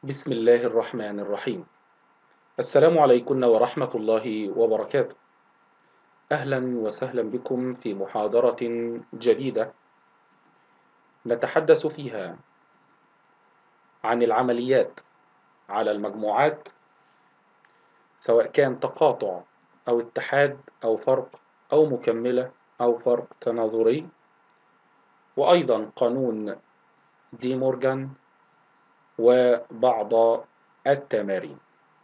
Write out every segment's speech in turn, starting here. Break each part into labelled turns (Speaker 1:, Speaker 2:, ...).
Speaker 1: بسم الله الرحمن الرحيم السلام عليكم ورحمة الله وبركاته أهلا وسهلا بكم في محاضرة جديدة نتحدث فيها عن العمليات على المجموعات سواء كان تقاطع أو اتحاد أو فرق أو مكملة أو فرق تناظري وأيضا قانون دي مورجان وبعض التمارين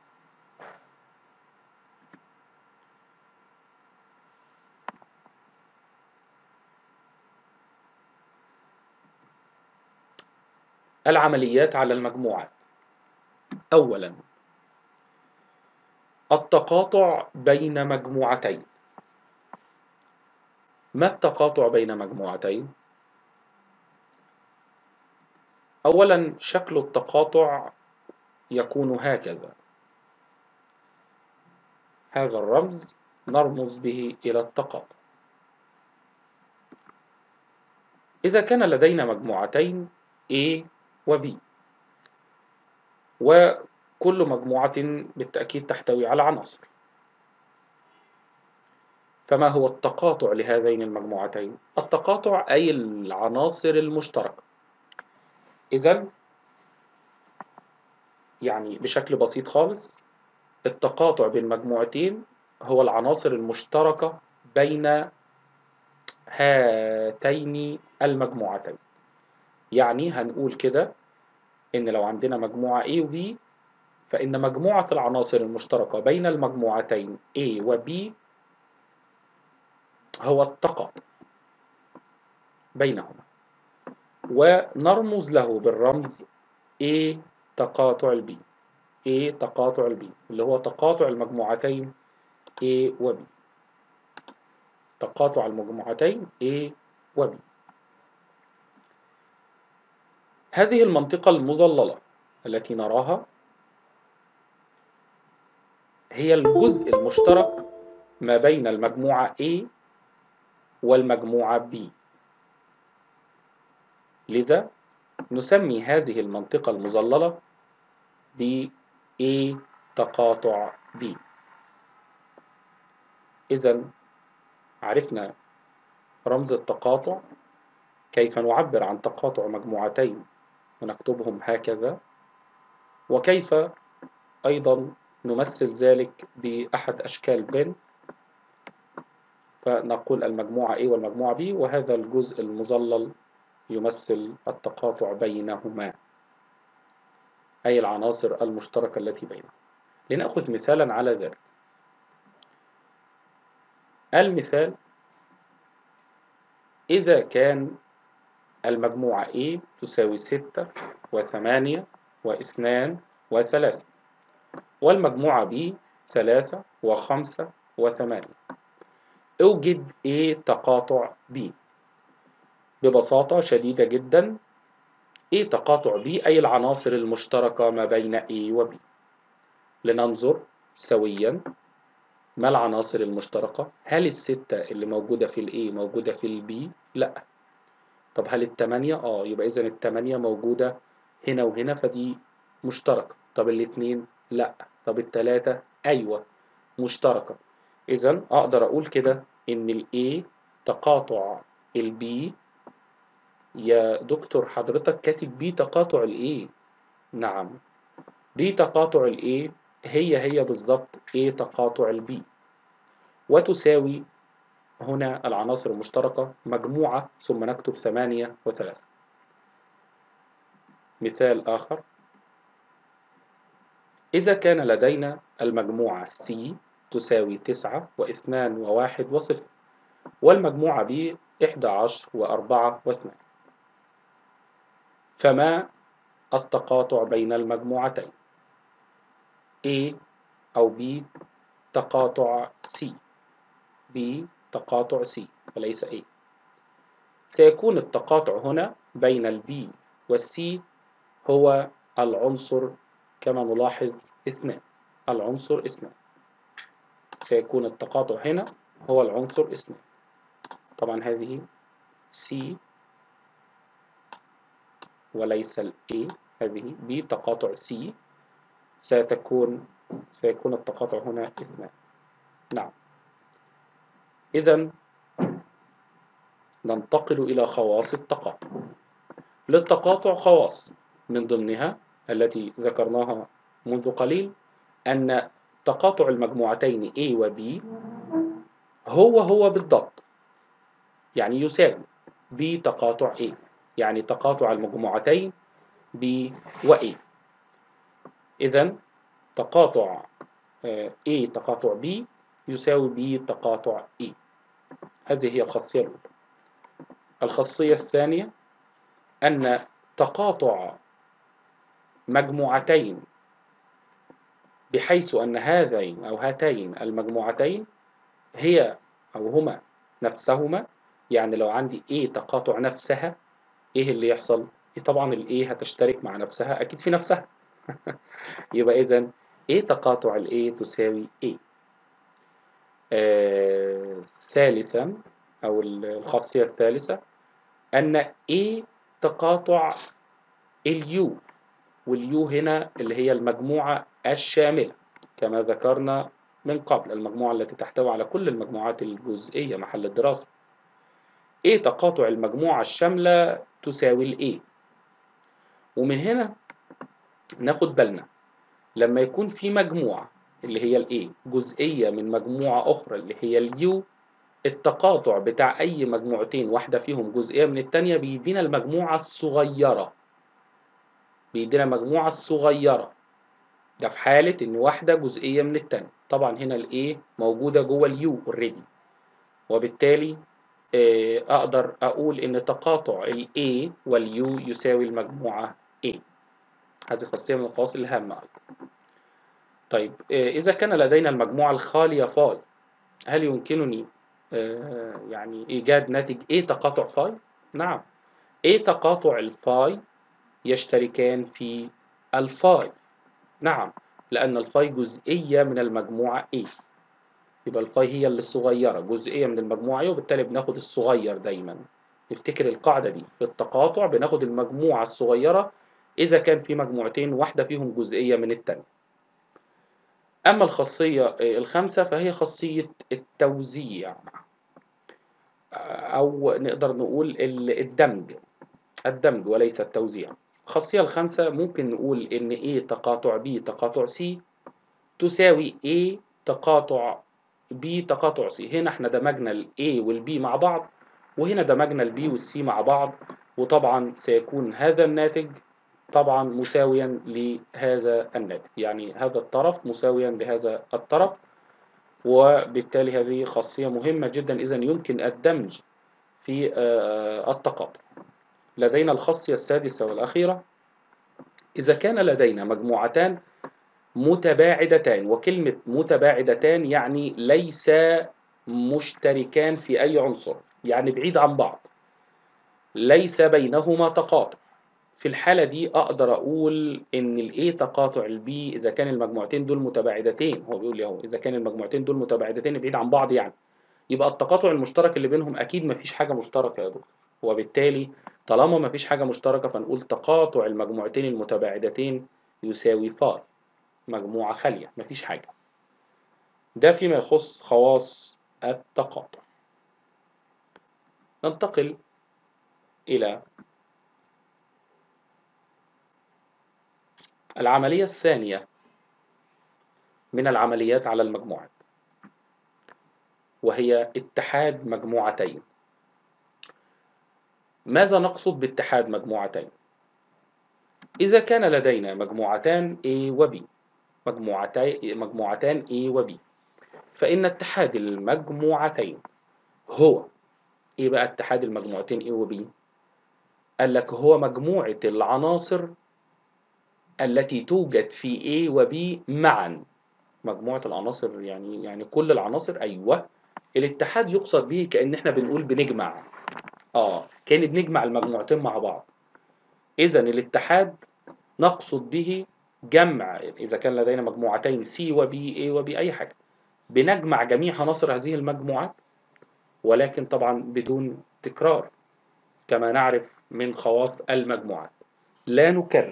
Speaker 1: العمليات على المجموعات أولا التقاطع بين مجموعتين ما التقاطع بين مجموعتين؟ أولا شكل التقاطع يكون هكذا هذا الرمز نرمز به إلى التقاطع إذا كان لدينا مجموعتين A و B وكل مجموعة بالتأكيد تحتوي على عناصر فما هو التقاطع لهذين المجموعتين؟ التقاطع أي العناصر المشتركة إذا يعني بشكل بسيط خالص التقاطع بين مجموعتين هو العناصر المشتركة بين هاتين المجموعتين يعني هنقول كده إن لو عندنا مجموعة A و B فإن مجموعة العناصر المشتركة بين المجموعتين A و B هو التقاطع بينهما ونرمز له بالرمز A تقاطع البي A تقاطع البي اللي هو تقاطع المجموعتين A و B تقاطع المجموعتين A و B هذه المنطقة المظللة التي نراها هي الجزء المشترك ما بين المجموعة A والمجموعة B لذا نسمي هذه المنطقة المظللة ب A تقاطع B إذا عرفنا رمز التقاطع كيف نعبر عن تقاطع مجموعتين ونكتبهم هكذا وكيف أيضا نمثل ذلك بأحد أشكال بن فنقول المجموعة A والمجموعة B وهذا الجزء المظلل يمثل التقاطع بينهما أي العناصر المشتركة التي بينهما لنأخذ مثالا على ذلك المثال إذا كان المجموعة A تساوي ستة وثمانية واثنان وثلاثة والمجموعة B ثلاثة وخمسة وثمانية اوجد A تقاطع B ببساطة شديدة جدا A تقاطع B أي العناصر المشتركة ما بين A و B لننظر سويا ما العناصر المشتركة هل الستة اللي موجودة في ال A موجودة في ال B لا طب هل التمانية اه يبقى إذا التمانية موجودة هنا وهنا فدي مشتركة طب الاتنين لا طب التلاتة أيوة مشتركة إذا أقدر أقول كده إن ال A تقاطع ال B يا دكتور حضرتك كاتب بي تقاطع الايه نعم بي تقاطع الايه هي هي بالظبط A تقاطع البي وتساوي هنا العناصر المشتركة مجموعة ثم نكتب ثمانية وثلاثة مثال آخر إذا كان لدينا المجموعة C تساوي تسعة واثنان وواحد وصفر والمجموعة B إحدى عشر وأربعة واثنان فما التقاطع بين المجموعتين A أو B تقاطع C B تقاطع C وليس A سيكون التقاطع هنا بين ال B وال C هو العنصر كما نلاحظ اثنان العنصر اثنان سيكون التقاطع هنا هو العنصر اثنان طبعا هذه C وليس ال A هذه B تقاطع C ستكون سيكون التقاطع هنا اثنان نعم إذا ننتقل إلى خواص التقاطع للتقاطع خواص من ضمنها التي ذكرناها منذ قليل أن تقاطع المجموعتين A و B هو هو بالضبط يعني يساوي B تقاطع A يعني تقاطع المجموعتين B و A إذا تقاطع A تقاطع B يساوي B تقاطع E هذه هي الخاصية الأولى الخاصية الثانية أن تقاطع مجموعتين بحيث أن هذين أو هاتين المجموعتين هي أو هما نفسهما يعني لو عندي A تقاطع نفسها إيه اللي يحصل؟ طبعا ال A هتشترك مع نفسها أكيد في نفسها يبقى إذا A تقاطع ال A تساوي A آه ثالثا أو الخاصية الثالثة أن A تقاطع اليو واليو هنا اللي هي المجموعة الشاملة كما ذكرنا من قبل المجموعة التي تحتوي على كل المجموعات الجزئية محل الدراسة A تقاطع المجموعة الشاملة تساوي ال A ومن هنا ناخد بالنا لما يكون في مجموعة اللي هي ال A جزئية من مجموعة أخرى اللي هي ال U التقاطع بتاع أي مجموعتين واحدة فيهم جزئية من التانية بيدينا المجموعة الصغيرة بيدينا المجموعة الصغيرة ده في حالة إن واحدة جزئية من التانية طبعا هنا ال A موجودة جوه ال U already وبالتالي أقدر أقول إن تقاطع ال A وال U يساوي المجموعة A هذه خاصية من الخواص الهامة أيضا طيب إذا كان لدينا المجموعة الخالية فاي هل يمكنني يعني إيجاد ناتج A تقاطع فاي؟ نعم A تقاطع الفاي يشتركان في الفاي نعم لأن الفاي جزئية من المجموعة A يبقى الفاي هي اللي الصغيرة جزئية من المجموعة A وبالتالي بناخد الصغير دايما نفتكر القاعدة دي في التقاطع بناخد المجموعة الصغيرة إذا كان في مجموعتين واحدة فيهم جزئية من التانية أما الخاصية الخامسة فهي خاصية التوزيع أو نقدر نقول الدمج الدمج وليس التوزيع الخاصية الخامسة ممكن نقول إن A تقاطع B تقاطع C تساوي A تقاطع B تقاطع C هنا احنا دمجنا ال A وال B مع بعض وهنا دمجنا ال B وال C مع بعض وطبعا سيكون هذا الناتج طبعا مساويا لهذا الناتج يعني هذا الطرف مساويا لهذا الطرف وبالتالي هذه خاصية مهمة جدا إذا يمكن الدمج في التقاطع لدينا الخاصية السادسة والأخيرة إذا كان لدينا مجموعتان متباعدتان وكلمة متباعدتان يعني ليس مشتركان في أي عنصر يعني بعيد عن بعض ليس بينهما تقاطع في الحالة دي أقدر أقول إن ال A تقاطع ال B إذا كان المجموعتين دول متباعدتين هو بيقول لي أهو إذا كان المجموعتين دول متباعدتين بعيد عن بعض يعني يبقى التقاطع المشترك اللي بينهم أكيد مفيش حاجة مشتركة يا دكتور وبالتالي طالما مفيش حاجة مشتركة فنقول تقاطع المجموعتين المتباعدتين يساوي فاي مجموعة خالية مفيش حاجة ده فيما يخص خواص التقاطع ننتقل إلى العملية الثانية من العمليات على المجموعات وهي اتحاد مجموعتين ماذا نقصد باتحاد مجموعتين؟ إذا كان لدينا مجموعتان A و B مجموعتان A و B فإن اتحاد المجموعتين هو إيه بقى اتحاد المجموعتين A و B؟ قال لك هو مجموعة العناصر التي توجد في A و B معا مجموعة العناصر يعني يعني كل العناصر أيوه الاتحاد يقصد به كأن احنا بنقول بنجمع اه كان بنجمع المجموعتين مع بعض إذا الاتحاد نقصد به جمع إذا كان لدينا مجموعتين C و B A و B أي حاجة بنجمع جميع عناصر هذه المجموعات ولكن طبعا بدون تكرار كما نعرف من خواص المجموعات لا نكرر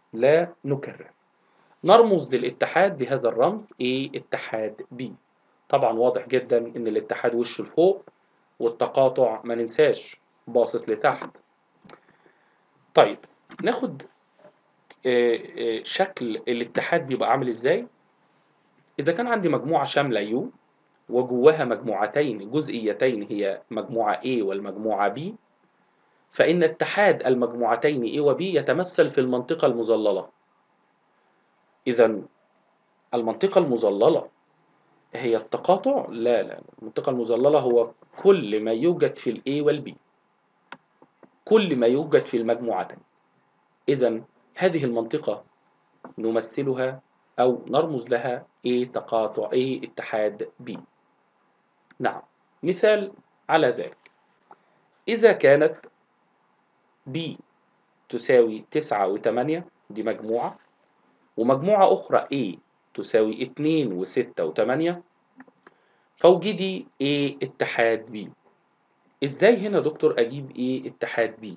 Speaker 1: لا نكرر نرمز للاتحاد بهذا الرمز A اتحاد B طبعا واضح جدا ان الاتحاد وشه لفوق والتقاطع ما ننساش باصص لتحت طيب ناخد آه، آه، شكل الاتحاد بيبقى عامل ازاي اذا كان عندي مجموعة شاملة يو وجواها مجموعتين جزئيتين هي مجموعة A والمجموعة B فإن اتحاد المجموعتين A و B يتمثل في المنطقة المظللة إذا المنطقة المظللة هي التقاطع؟ لا لا المنطقة المظللة هو كل ما يوجد في ال A وال B كل ما يوجد في المجموعتين إذا هذه المنطقة نمثلها أو نرمز لها A تقاطع A اتحاد B نعم مثال على ذلك إذا كانت B تساوي تسعة وتمانية دي مجموعة ومجموعة أخرى A تساوي اتنين وستة وتمانية فوجدي A اتحاد B إزاي هنا دكتور أجيب A اتحاد B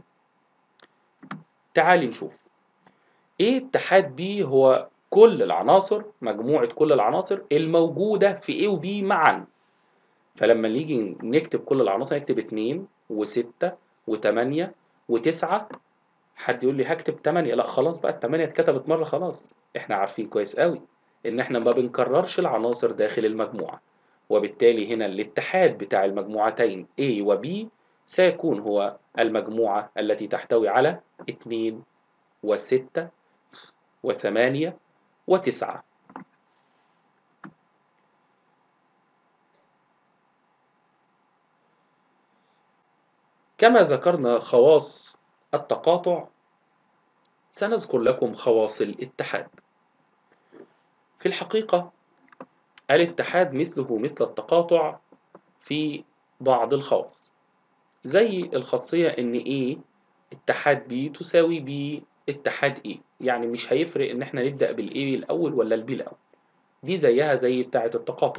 Speaker 1: تعالي نشوف A اتحاد B هو كل العناصر مجموعة كل العناصر الموجودة في A و B معا فلما نيجي نكتب كل العناصر نكتب اتنين وستة وتمانية وتسعة حد يقول لي هكتب تمانية لا خلاص بقى التمانية اتكتبت مرة خلاص احنا عارفين كويس قوي ان احنا ما بنكررش العناصر داخل المجموعة وبالتالي هنا الاتحاد بتاع المجموعتين A و B سيكون هو المجموعة التي تحتوي على اتنين وستة وثمانية وتسعة كما ذكرنا خواص التقاطع سنذكر لكم خواص الاتحاد في الحقيقة الاتحاد مثله مثل التقاطع في بعض الخواص زي الخاصية إن A اتحاد B تساوي B اتحاد A يعني مش هيفرق إن إحنا نبدأ بالA الأول ولا الB الأول دي زيها زي بتاعة التقاطع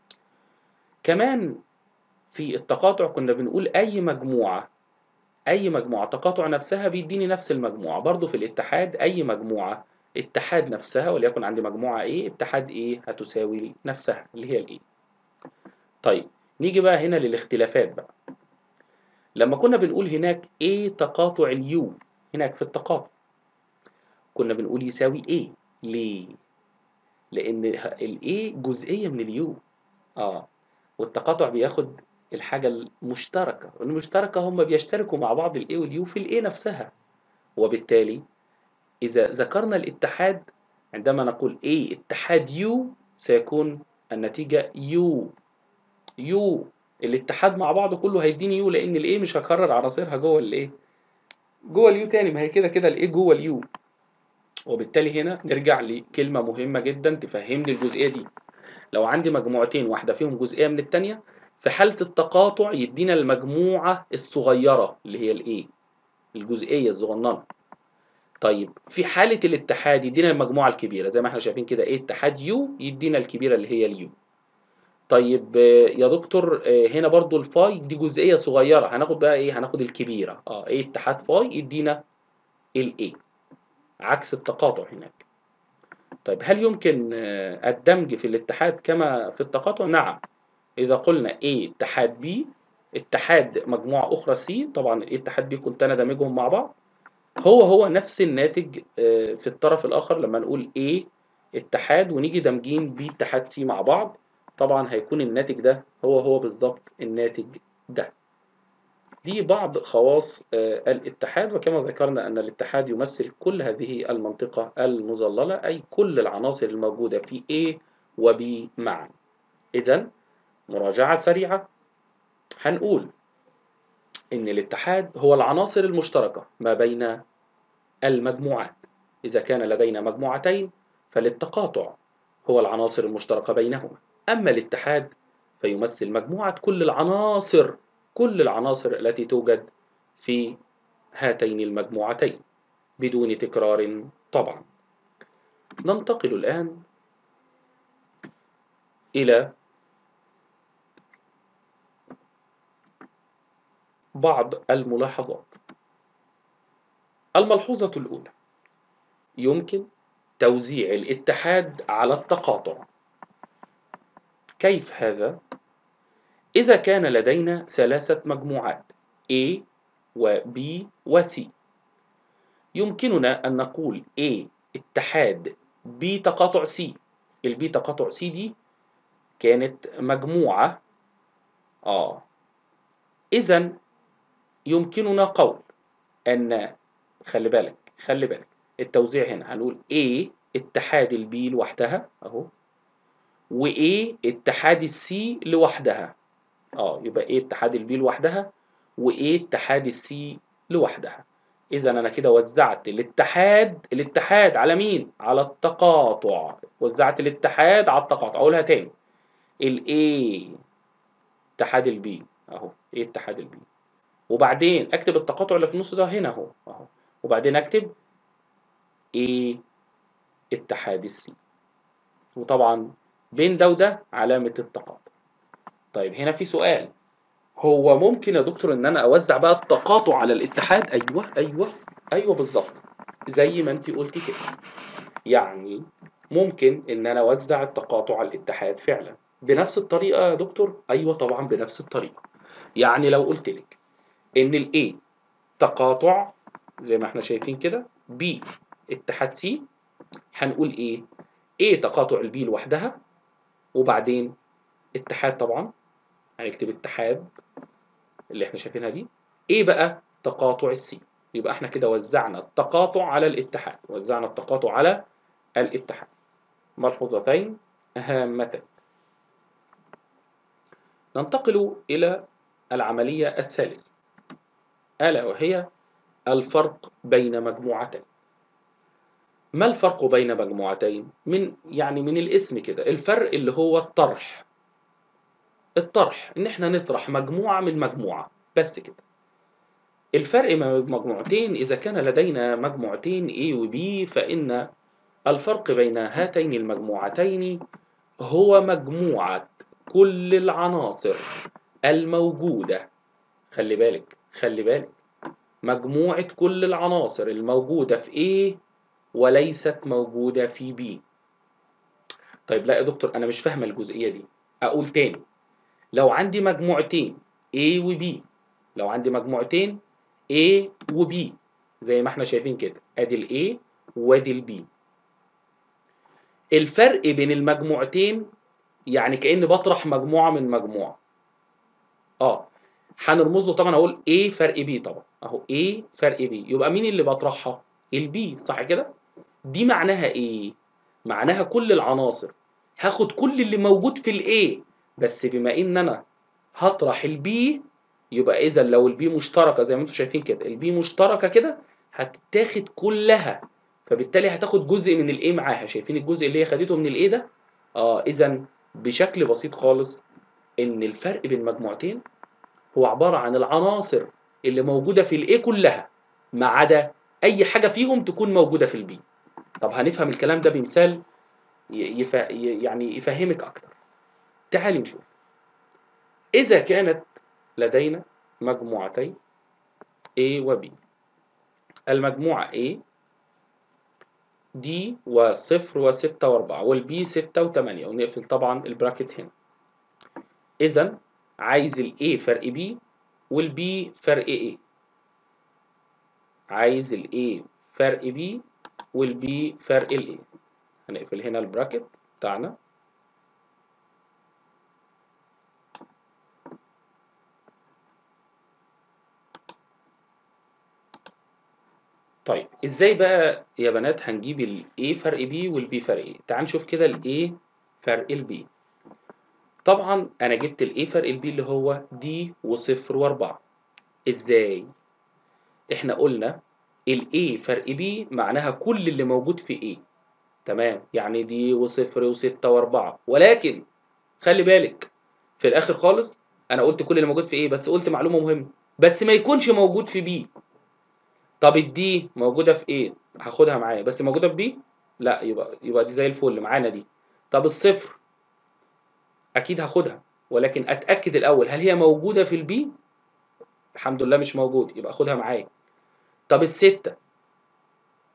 Speaker 1: كمان في التقاطع كنا بنقول أي مجموعة أي مجموعة تقاطع نفسها بيديني نفس المجموعة برضو في الاتحاد أي مجموعة اتحاد نفسها وليكن عندي مجموعة A اتحاد A هتساوي نفسها اللي هي ال A طيب نيجي بقى هنا للاختلافات بقى لما كنا بنقول هناك A تقاطع اليو هناك في التقاطع كنا بنقول يساوي A ليه؟ لأن ال A جزئية من اليو اه والتقاطع بياخد الحاجة المشتركة المشتركة هم بيشتركوا مع بعض ال A وال U في ال A نفسها وبالتالي إذا ذكرنا الاتحاد عندما نقول A اتحاد U سيكون النتيجة U U الاتحاد مع بعضه كله هيديني U لأن ال A مش هكرر عناصرها جوه ال A جوه ال U تاني ما هي كده كده ال A جوه ال U وبالتالي هنا نرجع لكلمة مهمة جدا تفهمني الجزئية دي لو عندي مجموعتين واحدة فيهم جزئية من التانية في حالة التقاطع يدينا المجموعة الصغيرة اللي هي الايه الجزئية الصغننة طيب في حالة الاتحاد يدينا المجموعة الكبيرة زي ما احنا شايفين كده ايه اتحاد يو يدينا الكبيرة اللي هي اليو طيب آه، يا دكتور آه، هنا برضو الفاي دي جزئية صغيرة هناخد بقى ايه هناخد الكبيرة اه ايه اتحاد فاي يدينا الايه عكس التقاطع هناك طيب هل يمكن آه، الدمج في الاتحاد كما في التقاطع نعم إذا قلنا A اتحاد B اتحاد مجموعة أخرى C طبعا A اتحاد B كنت أنا دامجهم مع بعض هو هو نفس الناتج آه، في الطرف الآخر لما نقول A اتحاد ونيجي دامجين B اتحاد C مع بعض طبعا هيكون الناتج ده هو هو بالظبط الناتج ده دي بعض خواص آه، الاتحاد وكما ذكرنا أن الاتحاد يمثل كل هذه المنطقة المظللة أي كل العناصر الموجودة في A و B معا إذا مراجعة سريعة هنقول إن الاتحاد هو العناصر المشتركة ما بين المجموعات إذا كان لدينا مجموعتين فالتقاطع هو العناصر المشتركة بينهما أما الاتحاد فيمثل مجموعة كل العناصر كل العناصر التي توجد في هاتين المجموعتين بدون تكرار طبعا ننتقل الآن إلى بعض الملاحظات الملحوظة الأولى يمكن توزيع الاتحاد على التقاطع كيف هذا؟ إذا كان لدينا ثلاثة مجموعات A و B و C يمكننا أن نقول A اتحاد B تقاطع C ال B تقاطع C دي كانت مجموعة آه إذا يمكننا قول أن خلي بالك خلي بالك التوزيع هنا هنقول A اتحاد ال B لوحدها أهو و A اتحاد ال C لوحدها اه يبقى A اتحاد ال B لوحدها و A اتحاد ال C لوحدها إذا أنا كده وزعت الاتحاد الاتحاد على مين؟ على التقاطع وزعت الاتحاد على التقاطع أقولها تاني ال A اتحاد ال B أهو A اتحاد ال B وبعدين أكتب التقاطع اللي في النص ده هنا أهو أهو وبعدين أكتب A اتحاد السي وطبعا بين ده وده علامة التقاطع طيب هنا في سؤال هو ممكن يا دكتور ان انا اوزع بقى التقاطع على الاتحاد ايوه ايوه ايوه بالظبط زي ما انت قلتي كده يعني ممكن ان انا اوزع التقاطع على الاتحاد فعلا بنفس الطريقه يا دكتور ايوه طبعا بنفس الطريقه يعني لو قلت لك ان الاي تقاطع زي ما احنا شايفين كده بي اتحاد سي هنقول ايه ايه تقاطع البي لوحدها وبعدين اتحاد طبعا هنكتب اتحاد اللي احنا شايفينها دي ايه بقى تقاطع السي يبقى احنا كده وزعنا التقاطع على الاتحاد وزعنا التقاطع على الاتحاد ملحوظتين هامتين ننتقل إلى العملية الثالثة ألا وهي الفرق بين مجموعتين ما الفرق بين مجموعتين من يعني من الاسم كده الفرق اللي هو الطرح الطرح ان احنا نطرح مجموعة من مجموعة بس كده الفرق بين مجموعتين اذا كان لدينا مجموعتين A و B فان الفرق بين هاتين المجموعتين هو مجموعة كل العناصر الموجودة خلي بالك خلي بالك مجموعة كل العناصر الموجودة في A وليست موجودة في B طيب لا يا دكتور أنا مش فاهمة الجزئية دي أقول تاني لو عندي مجموعتين A و B لو عندي مجموعتين A و B زي ما احنا شايفين كده ادي ال A وادي ال B الفرق بين المجموعتين يعني كأني بطرح مجموعة من مجموعة اه هنرمز له طبعا اقول A فرق B طبعا اهو A فرق B يبقى مين اللي بطرحها البي صح كده دي معناها ايه معناها كل العناصر هاخد كل اللي موجود في الاي بس بما ان انا هطرح البي يبقى اذا لو البي مشتركه زي ما انتم شايفين كده البي مشتركه كده هتتاخد كلها فبالتالي هتاخد جزء من الاي معاها شايفين الجزء اللي هي خدته من الاي ده اه اذا بشكل بسيط خالص ان الفرق بين مجموعتين هو عباره عن العناصر اللي موجوده في الاي كلها ما عدا اي حاجه فيهم تكون موجوده في البي طب هنفهم الكلام ده بمثال يف... يعني يفهمك اكتر تعالي نشوف اذا كانت لدينا مجموعتين A و B المجموعة A دي وصفر وستة وأربعة والبي ستة وتمانية ونقفل طبعا البراكت هنا إذا عايز ال A فرق B وال B فرق A عايز ال A فرق B وال B فرق ال A هنقفل هنا البراكت بتاعنا طيب ازاي بقى يا بنات هنجيب ال A فرق B وال B فرق A تعال نشوف كده ال A فرق ال B طبعا انا جبت ال A فرق ال B اللي هو دي وصفر واربعة ازاي احنا قلنا ال A فرق B معناها كل اللي موجود في A تمام يعني دي وصفر وستة واربعة ولكن خلي بالك في الاخر خالص انا قلت كل اللي موجود في A بس قلت معلومة مهمة بس ما يكونش موجود في B طب الدي موجودة في ايه؟ هاخدها معايا بس موجودة في بي؟ لا يبقى يبقى دي زي الفل معانا دي. طب الصفر أكيد هاخدها ولكن أتأكد الأول هل هي موجودة في البي؟ الحمد لله مش موجود يبقى خدها معايا. طب الستة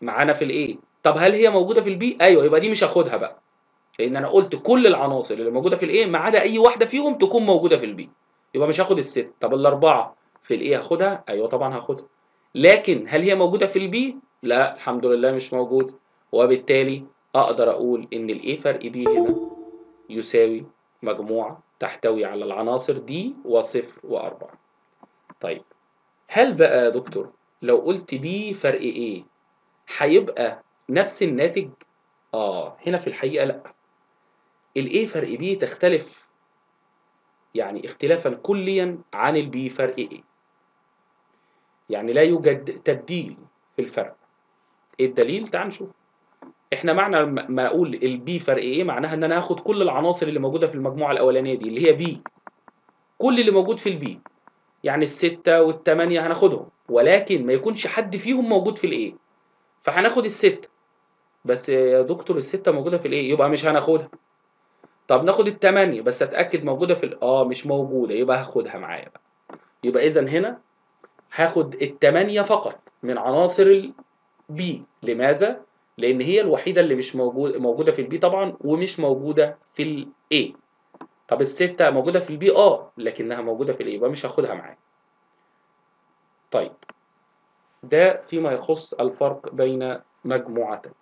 Speaker 1: معانا في الايه طب هل هي موجوده في البي ايوه يبقى دي مش هاخدها بقى لان انا قلت كل العناصر اللي موجوده في الايه ما عدا اي واحده فيهم تكون موجوده في البي يبقى مش هاخد الست طب الاربعه في الايه هاخدها ايوه طبعا هاخدها لكن هل هي موجوده في البي لا الحمد لله مش موجوده وبالتالي اقدر اقول ان الايه فرق بي هنا يساوي مجموعه تحتوي على العناصر دي وصفر واربعه طيب هل بقى يا دكتور لو قلت بي فرق ايه هيبقى نفس الناتج اه هنا في الحقيقه لا الايه فرق بي تختلف يعني اختلافا كليا عن البي فرق ايه يعني لا يوجد تبديل في الفرق ايه الدليل تعال نشوف احنا معنى ما اقول البي فرق ايه معناها ان انا هاخد كل العناصر اللي موجوده في المجموعه الاولانيه دي اللي هي بي كل اللي موجود في البي يعني الستة والتمانية هناخدهم ولكن ما يكونش حد فيهم موجود في الايه فهناخد الستة بس يا دكتور الستة موجودة في الايه يبقى مش هناخدها طب ناخد التمانية بس اتأكد موجودة في ال- اه مش موجودة يبقى هاخدها معايا بقى يبقى اذا هنا هاخد التمانية فقط من عناصر البي لماذا؟ لأن هي الوحيدة اللي مش موجود موجودة في البي طبعا ومش موجودة في الاي طب الستة موجودة في البي اه لكنها موجودة في الاي يبقى مش هاخدها معايا طيب ده فيما يخص الفرق بين مجموعتين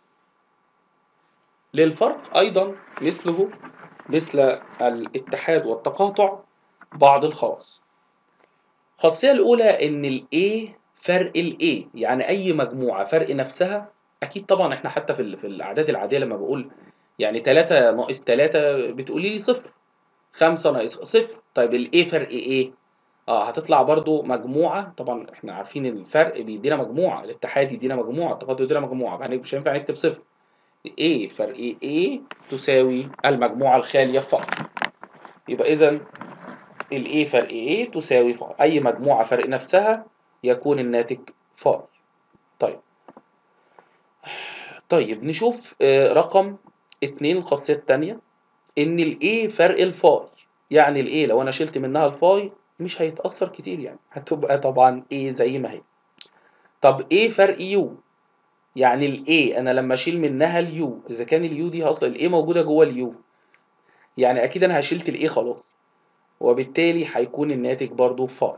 Speaker 1: للفرق أيضا مثله مثل الاتحاد والتقاطع بعض الخواص الخاصية الأولى إن ال A فرق ال A يعني أي مجموعة فرق نفسها أكيد طبعا إحنا حتى في ال- في الأعداد العادية لما بقول يعني 3 ناقص 3 بتقولي لي صفر 5 ناقص صفر طيب ال A فرق إيه؟ اه هتطلع برضو مجموعة طبعا احنا عارفين الفرق بيدينا مجموعة الاتحاد يدينا مجموعة التقاطع يدينا مجموعة فهن- مش هينفع نكتب صفر A فرق A تساوي المجموعة الخالية فقط يبقى إذا ال A فرق A تساوي فاي أي مجموعة فرق نفسها يكون الناتج فاي طيب طيب نشوف آه، رقم اتنين الخاصية التانية إن ال A فرق الفاي يعني ال A لو أنا شلت منها الفاي مش هيتأثر كتير يعني هتبقى طبعا A زي ما هي طب A فرق U يعني ال A أنا لما أشيل منها اليو إذا كان اليو دي أصلا ال A موجودة جوه اليو يعني أكيد أنا هشيلت ال A خلاص وبالتالي هيكون الناتج برضو فاي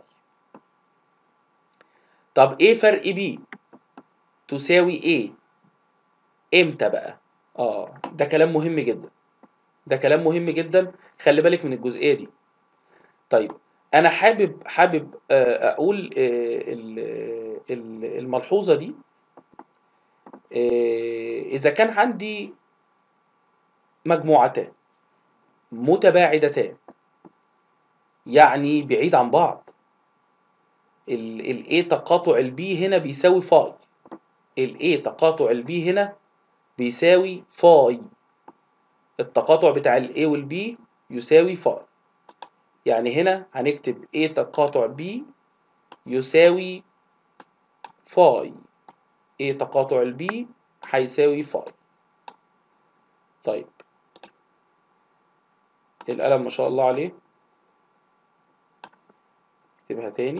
Speaker 1: طب A فرق B تساوي A امتى بقى؟ اه ده كلام مهم جدا ده كلام مهم جدا خلي بالك من الجزئية دي طيب انا حابب حابب آه، اقول آه، ال- ال- الملحوظة دي آه، اذا كان عندي مجموعتان متباعدتان يعني بعيد عن بعض ال A تقاطع ال B هنا بيساوي فاي ال A تقاطع ال B هنا بيساوي فاي التقاطع بتاع ال A وال B يساوي فاي يعني هنا هنكتب A تقاطع B يساوي فاي A تقاطع ال B هيساوي فاي طيب القلم ما شاء الله عليه اكتبها تاني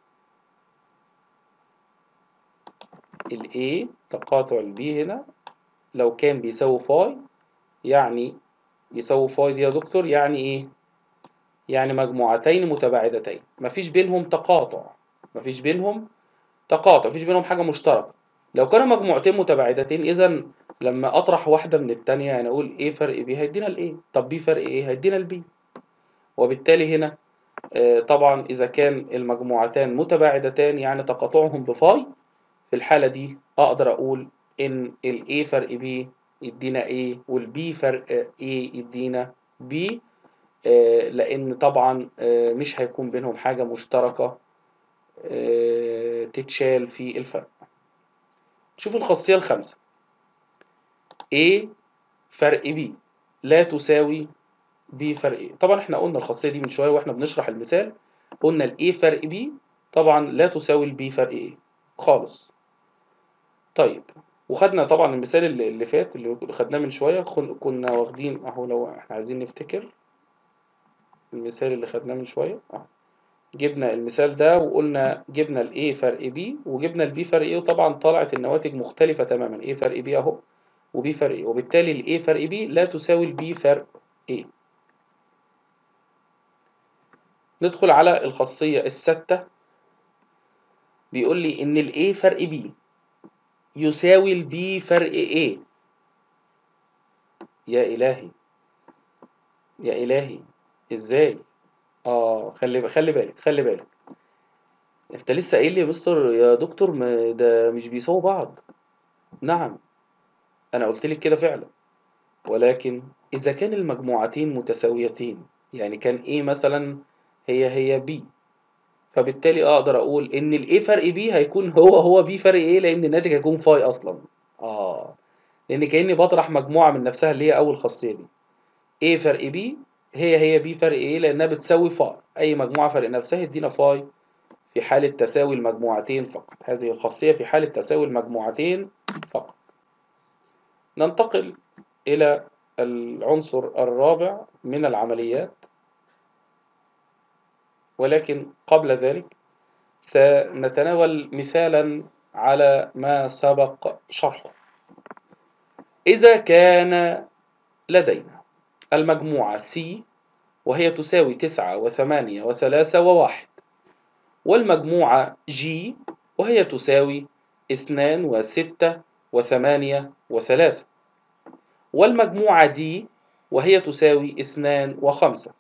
Speaker 1: ال A تقاطع ال B هنا لو كان بيساوي فاي يعني يساوي فاي دي يا دكتور يعني ايه؟ يعني مجموعتين متباعدتين مفيش بينهم تقاطع مفيش بينهم تقاطع مفيش بينهم حاجة مشتركة لو كانوا مجموعتين متباعدتين إذا لما أطرح واحدة من التانية يعني أقول إيه فرق بي هيدينا الإيه طب بي فرق إيه هيدينا البي وبالتالي هنا آه، طبعا إذا كان المجموعتان متباعدتان يعني تقاطعهم بفاي في الحالة دي أقدر أقول إن ال A فرق B يدينا A وال B فرق A يدينا B آه، لأن طبعا آه، مش هيكون بينهم حاجة مشتركة آه، تتشال في الفرق شوف الخاصية الخامسة A فرق B لا تساوي B فرق A طبعا احنا قلنا الخاصية دي من شوية واحنا بنشرح المثال قلنا ال A فرق B طبعا لا تساوي ال B فرق A خالص طيب وخدنا طبعا المثال اللي, اللي فات اللي خدناه من شوية كن- كنا واخدين اهو لو احنا عايزين نفتكر المثال اللي خدناه من شوية اهو جبنا المثال ده وقلنا جبنا ال A فرق B وجبنا ال B فرق A وطبعا طلعت النواتج مختلفة تماما A فرق B أهو و B فرق A وبالتالي ال A فرق B لا تساوي ال B فرق A ندخل على الخاصية الستة بيقول لي إن ال A فرق B يساوي ال B فرق A يا إلهي يا إلهي إزاي؟ آه خلي خلي بالك خلي بالك أنت لسه قايل لي يا مستر يا دكتور ما ده مش بيساووا بعض نعم أنا قلت لك كده فعلا ولكن إذا كان المجموعتين متساويتين يعني كان A مثلا هي هي B فبالتالي أقدر أقول إن ال A فرق B هيكون هو هو B فرق A لأن الناتج هيكون فاي أصلا آه لأن كأني بطرح مجموعة من نفسها اللي هي أول خاصية دي A فرق B هي هي B فرق A لأنها بتساوي فاي أي مجموعة فرق نفسها يدينا فاي في حالة تساوي المجموعتين فقط هذه الخاصية في حالة تساوي المجموعتين فقط ننتقل إلى العنصر الرابع من العمليات ولكن قبل ذلك سنتناول مثالا على ما سبق شرحه إذا كان لدينا المجموعة C وهي تساوي تسعة وثمانية وثلاثة وواحد والمجموعة G وهي تساوي اثنان وستة وثمانية وثلاثة والمجموعة D وهي تساوي اثنان وخمسة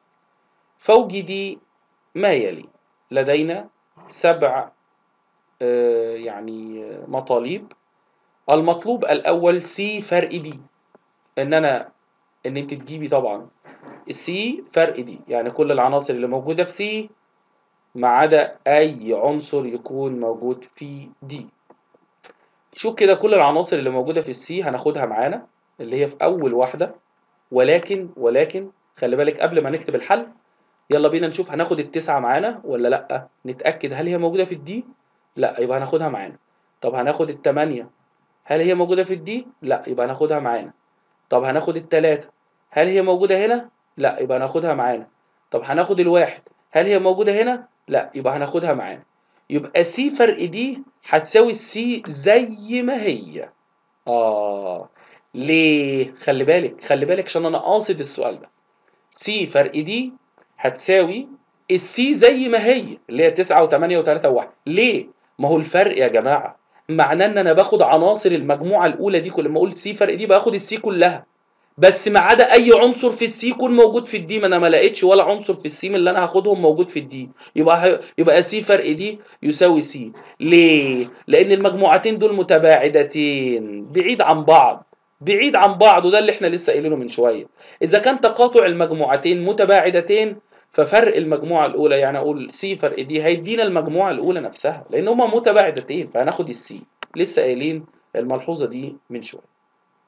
Speaker 1: فوجدي ما يلي لدينا سبع آه، يعني آه، مطالب المطلوب الأول C فرق D إن أنا إن أنت تجيبي طبعا السي فرق دي يعني كل العناصر اللي موجودة في سي ما عدا أي عنصر يكون موجود في دي شوف كده كل العناصر اللي موجودة في السي هناخدها معانا اللي هي في أول واحدة ولكن ولكن خلي بالك قبل ما نكتب الحل يلا بينا نشوف هناخد التسعة معانا ولا لأ نتأكد هل هي موجودة في الدي لأ يبقى هناخدها معانا طب هناخد التمانية هل هي موجودة في الدي لأ يبقى هناخدها معانا طب هناخد التلاتة هل هي موجودة هنا لأ يبقى هناخدها معانا طب هناخد الواحد هل هي موجودة هنا لأ يبقى هناخدها معانا يبقى سي فرق دي هتساوي السي زي ما هي آه ليه؟ خلي بالك خلي بالك عشان أنا قاصد السؤال ده سي فرق دي هتساوي السي زي ما هي اللي هي 9 و8 و3 و1 ليه؟ ما هو الفرق يا جماعة معناه ان انا باخد عناصر المجموعة الأولى دي كل ما اقول سي فرق دي باخد السي كلها بس ما عدا اي عنصر في السي يكون موجود في الدي ما انا ما لقيتش ولا عنصر في السي من اللي انا هاخدهم موجود في الدي يبقى ه... يبقى سي فرق دي يساوي سي ليه لان المجموعتين دول متباعدتين بعيد عن بعض بعيد عن بعض وده اللي احنا لسه قايلينه من شويه اذا كان تقاطع المجموعتين متباعدتين ففرق المجموعه الاولى يعني اقول سي فرق دي هيدينا المجموعه الاولى نفسها لان هما متباعدتين فهناخد السي لسه قايلين الملحوظه دي من شويه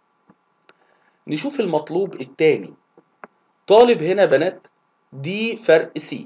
Speaker 1: نشوف المطلوب التاني طالب هنا بنات دي فرق سي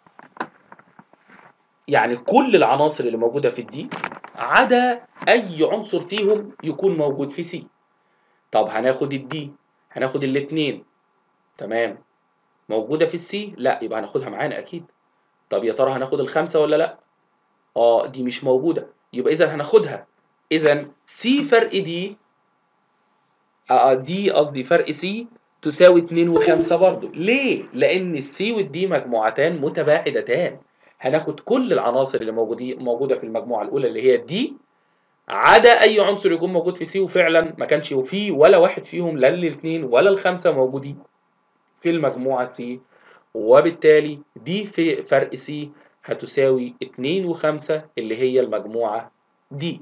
Speaker 1: يعني كل العناصر اللي موجودة في الدي عدا أي عنصر فيهم يكون موجود في سي طب هناخد الدي هناخد الاتنين تمام موجودة في السي لا يبقى هناخدها معانا أكيد طب يا ترى هناخد الخمسة ولا لا اه دي مش موجودة يبقى إذا هناخدها إذا سي فرق دي اه دي قصدي فرق سي تساوي 2 و5 برضه ليه؟ لأن السي والدي مجموعتان متباعدتان هناخد كل العناصر اللي موجودين موجودة في المجموعة الأولى اللي هي دي عدا أي عنصر يكون موجود في سي وفعلا ما كانش فيه ولا واحد فيهم لا الاثنين ولا الخمسة موجودين في المجموعة سي وبالتالي دي في فرق سي هتساوي 2 و5 اللي هي المجموعة دي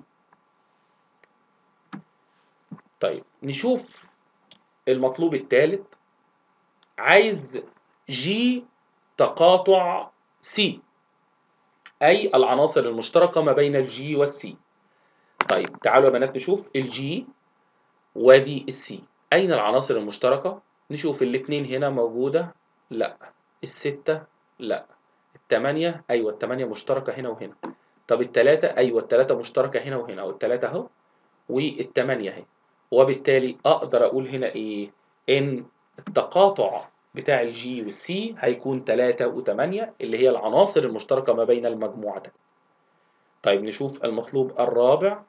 Speaker 1: طيب نشوف المطلوب الثالث عايز جي تقاطع سي أي العناصر المشتركة ما بين الجي والسي طيب تعالوا يا بنات نشوف الجي ودي السي أين العناصر المشتركة؟ نشوف الاتنين هنا موجودة لا الستة لا التمانية أيوة التمانية مشتركة هنا وهنا طب التلاتة أيوة التلاتة مشتركة هنا وهنا أو التلاتة أهو والتمانية أهي وبالتالي أقدر أقول هنا إيه؟ إن التقاطع بتاع الجي والسي هيكون 3 و8 اللي هي العناصر المشتركة ما بين المجموعتين طيب نشوف المطلوب الرابع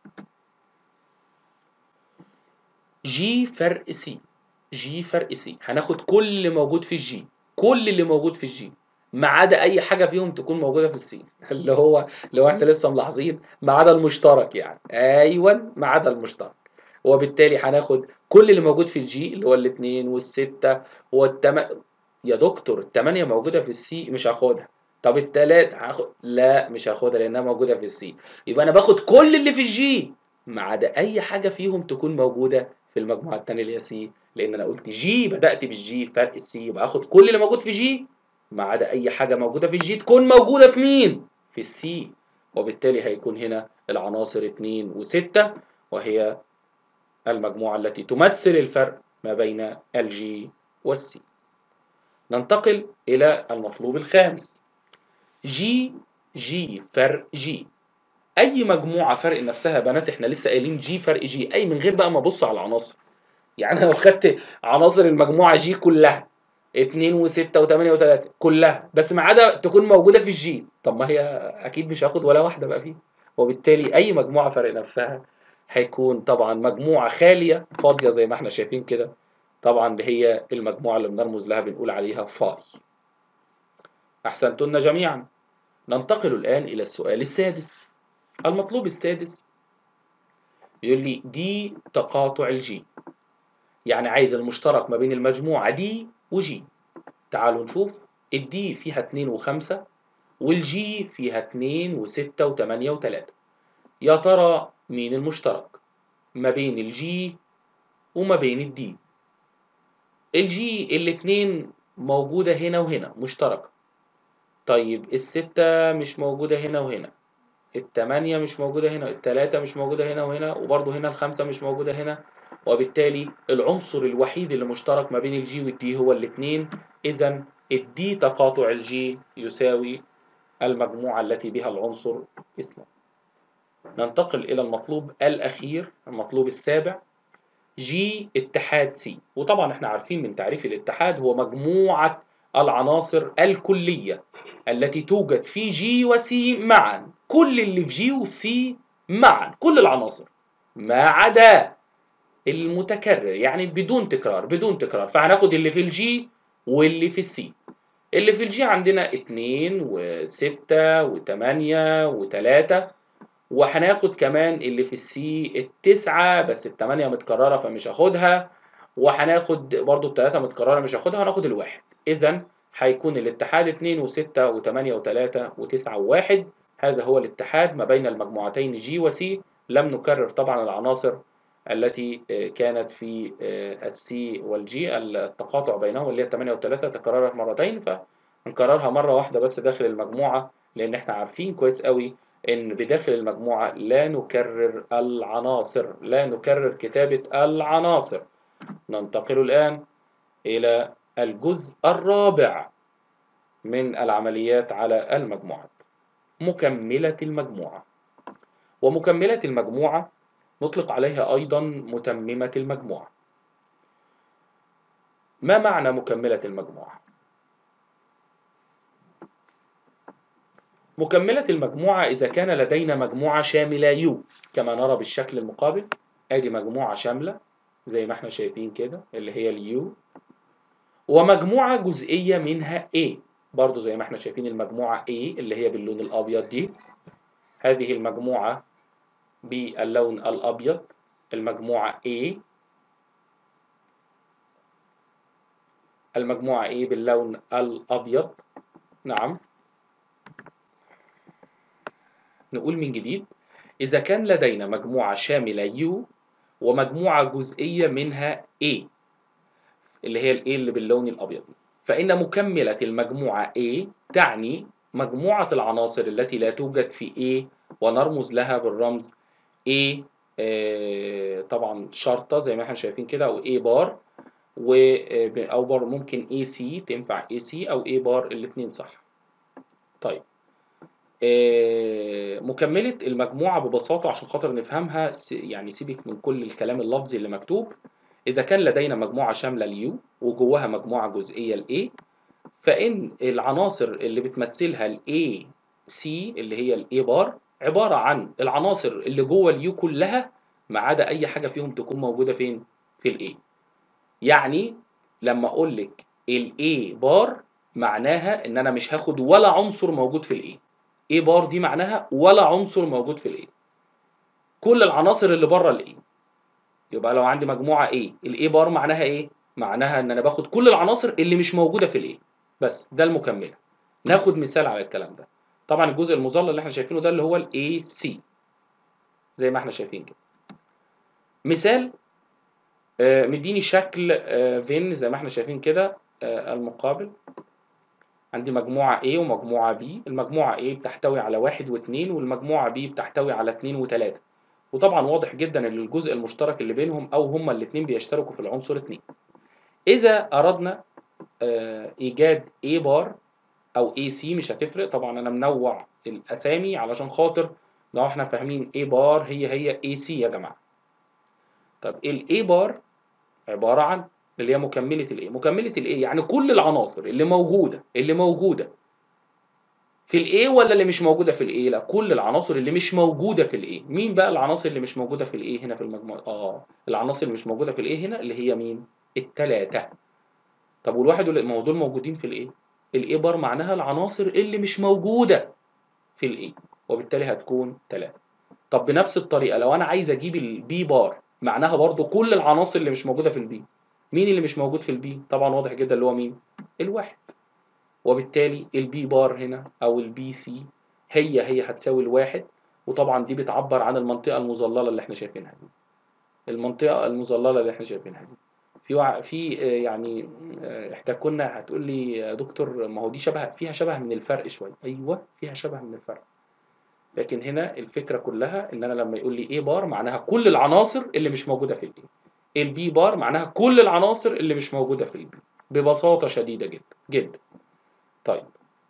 Speaker 1: جي فرق سي جي فرق سي هناخد كل اللي موجود في الجي كل اللي موجود في الجي ما عدا اي حاجه فيهم تكون موجوده في السي اللي هو لو احنا لسه ملاحظين ما عدا المشترك يعني ايوه ما عدا المشترك وبالتالي هناخد كل اللي موجود في الجي اللي هو الاثنين والستة والتم يا دكتور الثمانية موجودة في السي مش هاخدها طب التلات هاخد لا مش هاخدها لانها موجودة في السي يبقى انا باخد كل اللي في الجي ما عدا اي حاجة فيهم تكون موجودة في المجموعة الثانية اللي هي سي لان انا قلت جي بدأت بالجي فرق السي يبقى اخد كل اللي موجود في جي ما عدا اي حاجة موجودة في الجي تكون موجودة في مين؟ في السي وبالتالي هيكون هنا العناصر 2 و6 وهي المجموعة التي تمثل الفرق ما بين الجي والسي ننتقل إلى المطلوب الخامس جي جي فرق جي أي مجموعة فرق نفسها بنات إحنا لسه قايلين جي فرق جي أي من غير بقى ما أبص على العناصر يعني لو خدت عناصر المجموعة جي كلها 2 و6 و8 و3 كلها بس ما عدا تكون موجودة في الجي طب ما هي أكيد مش هاخد ولا واحدة بقى فيه وبالتالي أي مجموعة فرق نفسها هيكون طبعا مجموعة خالية فاضية زي ما احنا شايفين كده طبعا دي هي المجموعة اللي بنرمز لها بنقول عليها فاي أحسنتن جميعا ننتقل الآن إلى السؤال السادس المطلوب السادس يقول لي دي تقاطع الجي يعني عايز المشترك ما بين المجموعة دي وجي تعالوا نشوف الدي فيها 2 و5 والجي فيها 2 و6 و8 و3 يا ترى مين المشترك ما بين الجي وما بين الدي الجي الاتنين موجودة هنا وهنا مشتركة طيب الستة مش موجودة هنا وهنا التمانية مش موجودة هنا التلاتة مش موجودة هنا وهنا وبرضه هنا الخمسة مش موجودة هنا وبالتالي العنصر الوحيد اللي مشترك ما بين الجي والدي هو الاتنين إذا الدي تقاطع الجي يساوي المجموعة التي بها العنصر اثنان ننتقل إلى المطلوب الأخير المطلوب السابع جي اتحاد سي وطبعا احنا عارفين من تعريف الاتحاد هو مجموعة العناصر الكلية التي توجد في جي وسي معا كل اللي في جي وفي سي معا كل العناصر ما عدا المتكرر يعني بدون تكرار بدون تكرار فهناخد اللي في الجي واللي في السي اللي في الجي عندنا اتنين وستة وتمانية وتلاتة وهناخد كمان اللي في السي التسعة بس التمانية متكررة فمش هاخدها وهناخد برضو التلاتة متكررة مش هاخدها هناخد الواحد إذا هيكون الاتحاد اتنين وستة وتمانية وتلاتة وتسعة وواحد هذا هو الاتحاد ما بين المجموعتين جي وسي لم نكرر طبعا العناصر التي كانت في السي والجي التقاطع بينهم اللي هي 8 و3 تكررت مرتين فنكررها مرة واحدة بس داخل المجموعة لأن احنا عارفين كويس قوي إن بداخل المجموعة لا نكرر العناصر لا نكرر كتابة العناصر ننتقل الآن إلى الجزء الرابع من العمليات على المجموعات مكملة المجموعة ومكملة المجموعة نطلق عليها أيضا متممة المجموعة ما معنى مكملة المجموعة؟ مكملة المجموعة إذا كان لدينا مجموعة شاملة U كما نرى بالشكل المقابل أدي مجموعة شاملة زي ما احنا شايفين كده اللي هي اليو ومجموعة جزئية منها A برضو زي ما احنا شايفين المجموعة A اللي هي باللون الأبيض دي هذه المجموعة باللون الأبيض المجموعة A المجموعة A باللون الأبيض نعم نقول من جديد إذا كان لدينا مجموعة شاملة U ومجموعة جزئية منها A اللي هي ال A اللي باللون الأبيض فإن مكملة المجموعة A تعني مجموعة العناصر التي لا توجد في A ونرمز لها بالرمز A آه طبعا شرطة زي ما احنا شايفين كده أو A بار و أو بار ممكن AC تنفع AC أو A بار الاتنين صح طيب آه مكملة المجموعة ببساطة عشان خاطر نفهمها يعني سيبك من كل الكلام اللفظي اللي مكتوب إذا كان لدينا مجموعة شاملة اليو وجواها مجموعة جزئية الاي فإن العناصر اللي بتمثلها الاي سي اللي هي الاي بار عبارة عن العناصر اللي جوه اليو كلها ما عدا أي حاجة فيهم تكون موجودة فين؟ في الاي يعني لما أقول لك الاي بار معناها إن أنا مش هاخد ولا عنصر موجود في الاي اي بار دي معناها ولا عنصر موجود في الاي كل العناصر اللي بره الاي يبقى لو عندي مجموعه A الاي بار معناها ايه معناها ان انا باخد كل العناصر اللي مش موجوده في الاي بس ده المكمله ناخد مثال على الكلام ده طبعا الجزء المظلل اللي احنا شايفينه ده اللي هو الاي سي زي ما احنا شايفين كده مثال آه، مديني شكل آه، فين زي ما احنا شايفين كده آه، المقابل عندي مجموعة A ومجموعة B المجموعة A بتحتوي على واحد واثنين والمجموعة B بتحتوي على اتنين وتلاتة وطبعا واضح جدا ان الجزء المشترك اللي بينهم او هما الاتنين بيشتركوا في العنصر اتنين اذا اردنا آه، ايجاد A بار او AC مش هتفرق طبعا انا منوع الاسامي علشان خاطر لو احنا فاهمين A بار هي هي AC يا جماعة طب ال A بار عبارة عن اللي هي مكملة الايه مكملة الايه يعني كل العناصر اللي موجودة اللي موجودة في الايه ولا اللي مش موجودة في الايه لا كل العناصر اللي مش موجودة في الايه مين بقى العناصر اللي مش موجودة في الايه هنا في المجموعة اه العناصر اللي مش موجودة في الايه هنا اللي هي مين التلاتة طب والواحد ولا ما هو دول موجودين في الايه الايه بار معناها العناصر اللي مش موجودة في الايه وبالتالي هتكون تلاتة طب بنفس الطريقة لو انا عايز اجيب البي بار معناها برضو كل العناصر اللي مش موجودة في البي مين اللي مش موجود في البي طبعا واضح جدا اللي هو مين الواحد وبالتالي البي بار هنا او البي سي هي هي هتساوي الواحد وطبعا دي بتعبر عن المنطقه المظلله اللي احنا شايفينها دي المنطقه المظلله اللي احنا شايفينها دي في وع... في آه، يعني آه، احنا كنا هتقول لي يا دكتور ما هو دي شبه فيها شبه من الفرق شويه ايوه فيها شبه من الفرق لكن هنا الفكره كلها ان انا لما يقول لي ايه بار معناها كل العناصر اللي مش موجوده في الايه البي بار معناها كل العناصر اللي مش موجودة في البي ببساطة شديدة جدا جدا طيب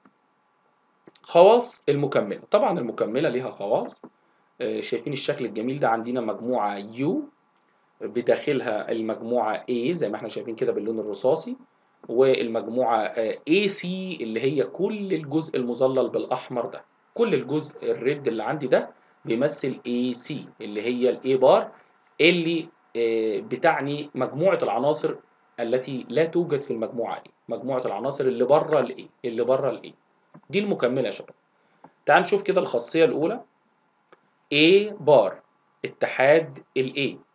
Speaker 1: خواص المكملة طبعا المكملة ليها خواص آه، شايفين الشكل الجميل ده عندنا مجموعة U بداخلها المجموعة A زي ما احنا شايفين كده باللون الرصاصي والمجموعة آه، AC اللي هي كل الجزء المظلل بالأحمر ده كل الجزء الريد اللي عندي ده بيمثل AC اللي هي ال A بار اللي آه، بتعني مجموعة العناصر التي لا توجد في المجموعة A مجموعة العناصر اللي بره ال A اللي بره ال A دي المكملة يا شباب تعال نشوف كده الخاصية الأولى A بار اتحاد ال A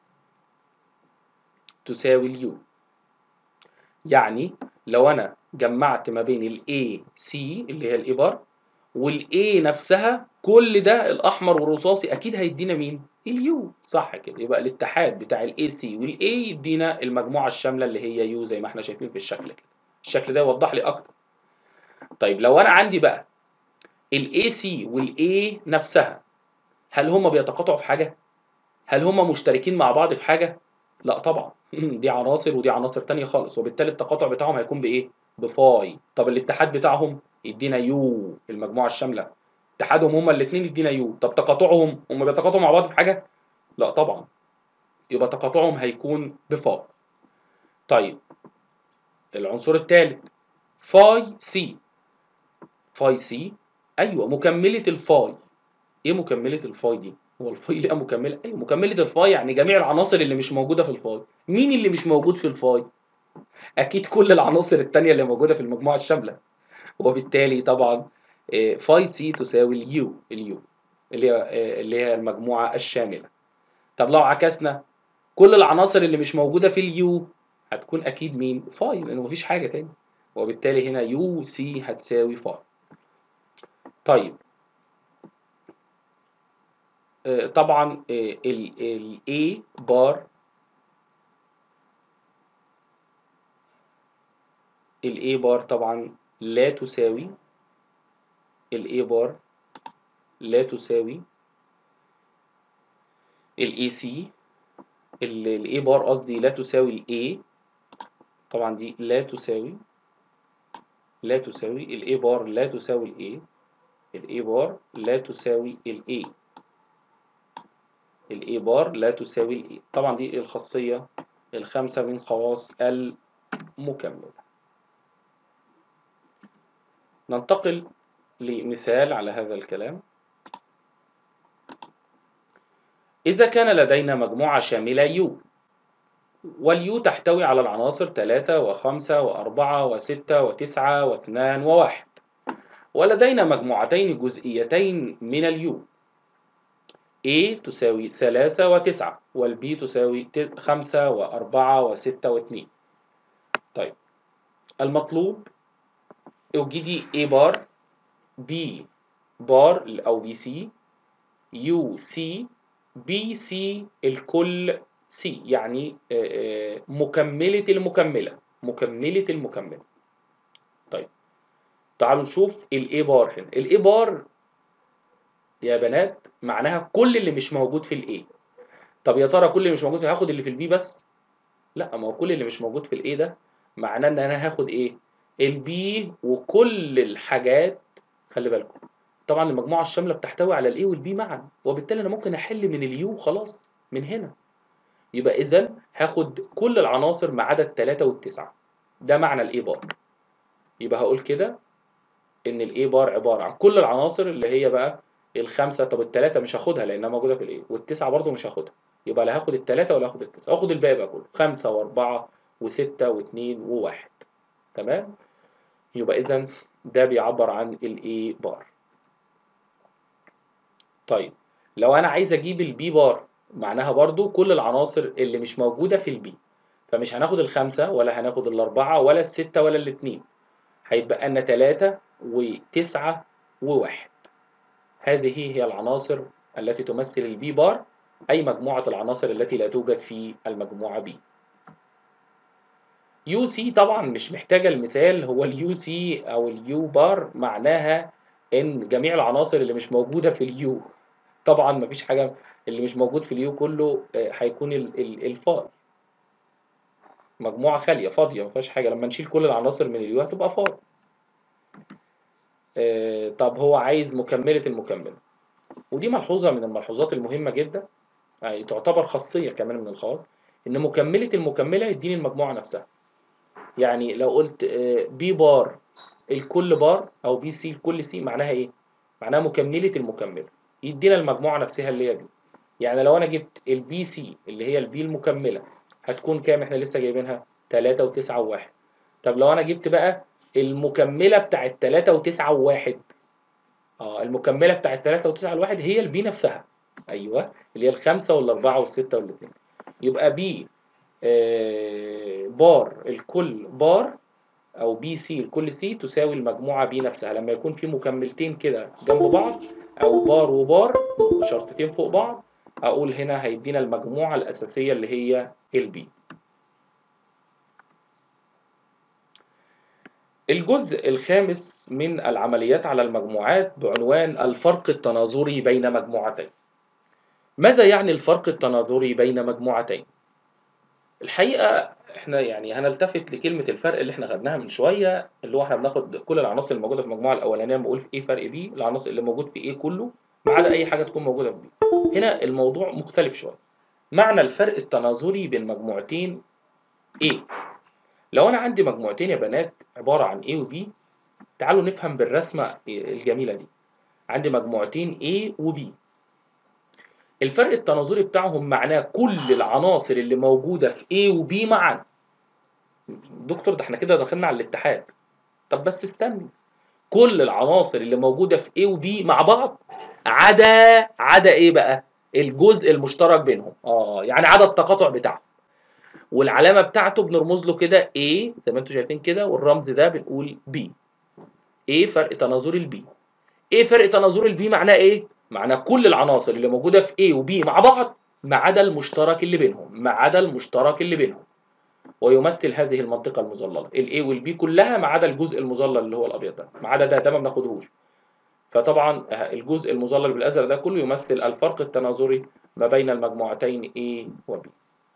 Speaker 1: تساوي ال U يعني لو أنا جمعت ما بين ال A C اللي هي ال A بار وال A نفسها كل ده الأحمر والرصاصي أكيد هيدينا مين؟ اليو صح كده يبقى الاتحاد بتاع الاي سي والاي يدينا المجموعه الشامله اللي هي يو زي ما احنا شايفين في الشكل كده الشكل ده يوضح لي اكتر طيب لو انا عندي بقى الاي سي والاي نفسها هل هما بيتقاطعوا في حاجه هل هما مشتركين مع بعض في حاجه لا طبعا دي عناصر ودي عناصر تانية خالص وبالتالي التقاطع بتاعهم هيكون بايه بفاي طب الاتحاد بتاعهم يدينا يو المجموعه الشامله اتحادهم هما الاثنين يدينا يو طب تقاطعهم هما بيتقاطعوا مع بعض في حاجه لا طبعا يبقى تقاطعهم هيكون بفاي طيب العنصر الثالث فاي سي فاي سي ايوه مكمله الفاي ايه مكمله الفاي دي هو الفاي ليها مكمله ايوه مكمله الفاي يعني جميع العناصر اللي مش موجوده في الفاي مين اللي مش موجود في الفاي اكيد كل العناصر التانية اللي موجوده في المجموعه الشامله وبالتالي طبعا آه، فاي سي تساوي اليو اليو اللي هي آه، اللي هي المجموعه الشامله طب لو عكسنا كل العناصر اللي مش موجوده في اليو هتكون اكيد مين فاي لانه مفيش حاجه تاني وبالتالي هنا يو سي هتساوي فاي طيب آه، طبعا ال ال A بار ال A بار طبعا لا تساوي ال A بار لا تساوي ال AC ال ال A بار قصدي لا تساوي ال A طبعا دي لا تساوي لا تساوي ال A بار لا تساوي ال A ال A بار لا تساوي ال A ال A بار لا تساوي ال A طبعا دي الخاصية الخمسة من خواص المكملة ننتقل لمثال على هذا الكلام إذا كان لدينا مجموعة شاملة يو واليو تحتوي على العناصر 3 و5 و4 و6 و9 و2 و1 ولدينا مجموعتين جزئيتين من اليو A تساوي 3 و9 والB تساوي 5 و4 و6 و2 طيب المطلوب اوجدي A بار B بار أو بي سي يو سي بي سي الكل سي يعني مكملة المكملة مكملة المكملة طيب تعالوا نشوف الاي بار هنا الاي بار يا بنات معناها كل اللي مش موجود في الاي طب يا ترى كل اللي مش موجود هاخد اللي في البي بس لا ما هو كل اللي مش موجود في الاي ده معناه ان انا هاخد ايه البي وكل الحاجات خلي بالكم طبعا المجموعه الشامله بتحتوي على الاي والبي معا وبالتالي انا ممكن احل من اليو خلاص من هنا يبقى اذا هاخد كل العناصر ما عدا الثلاثه والتسعه ده معنى الاي بار يبقى هقول كده ان الاي بار عباره عن كل العناصر اللي هي بقى الخمسه طب الثلاثه مش هاخدها لانها موجوده في الاي والتسعه برضو مش هاخدها يبقى لا هاخد الثلاثه ولا هاخد التسعه هاخد الباقي بقى كله خمسه واربعه وسته واثنين وواحد تمام يبقى اذا ده بيعبر عن الاي بار طيب لو انا عايز اجيب البي بار معناها برضو كل العناصر اللي مش موجوده في البي فمش هناخد الخمسه ولا هناخد الاربعه ولا السته ولا الاثنين هيتبقى لنا ثلاثه وتسعه وواحد هذه هي العناصر التي تمثل البي بار اي مجموعه العناصر التي لا توجد في المجموعه بي يو سي طبعا مش محتاجه المثال هو اليو سي او اليو بار معناها ان جميع العناصر اللي مش موجوده في اليو طبعا مفيش حاجه اللي مش موجود في اليو كله هيكون الفاضي مجموعه خاليه فاضيه ما فيهاش حاجه لما نشيل كل العناصر من اليو هتبقى فاضي طب هو عايز مكمله المكمله ودي ملحوظه من الملحوظات المهمه جدا يعني تعتبر خاصيه كمان من الخواص ان مكمله المكمله يديني المجموعه نفسها يعني لو قلت بي بار الكل بار او بي سي الكل سي معناها ايه معناها مكمله المكمله يدينا المجموعه نفسها اللي هي بي يعني لو انا جبت البي سي اللي هي البي المكمله هتكون كام احنا لسه جايبينها 3 و9 و1 طب لو انا جبت بقى المكمله بتاعت 3 و9 و1 اه المكمله بتاعت 3 و9 و1 هي البي نفسها ايوه اللي هي الخمسه والاربعه والسته والاثنين يبقى بي آه بار الكل بار او بي سي الكل سي تساوي المجموعه بي نفسها لما يكون في مكملتين كده جنب بعض او بار وبار شرطتين فوق بعض اقول هنا هيدينا المجموعه الاساسيه اللي هي البي الجزء الخامس من العمليات على المجموعات بعنوان الفرق التناظري بين مجموعتين ماذا يعني الفرق التناظري بين مجموعتين الحقيقه احنا يعني هنلتفت لكلمه الفرق اللي احنا خدناها من شويه اللي هو احنا بناخد كل العناصر الموجوده في المجموعه الاولانيه بنقول في ايه فرق بي العناصر اللي موجود في ايه كله ما عدا اي حاجه تكون موجوده في بي هنا الموضوع مختلف شويه معنى الفرق التناظري بين مجموعتين ايه لو انا عندي مجموعتين يا بنات عباره عن A و B تعالوا نفهم بالرسمه الجميله دي عندي مجموعتين A و B الفرق التناظري بتاعهم معناه كل العناصر اللي موجوده في A و B معا دكتور ده احنا كده دخلنا على الاتحاد طب بس استني كل العناصر اللي موجوده في A و B مع بعض عدا عدا ايه بقى الجزء المشترك بينهم اه يعني عدا التقاطع بتاعهم والعلامه بتاعته بنرمز له كده A زي ما انتم شايفين كده والرمز ده بنقول B A فرق تناظري البي A فرق تناظري البي معناه ايه معناه كل العناصر اللي موجوده في A و B مع بعض ما عدا المشترك اللي بينهم ما عدا المشترك اللي بينهم ويمثل هذه المنطقه المظلله الاي والبي كلها ما عدا الجزء المظلل اللي هو الابيض ده ما عدا ده ده ما بناخدهوش فطبعا الجزء المظلل بالازرق ده كله يمثل الفرق التناظري ما بين المجموعتين A و B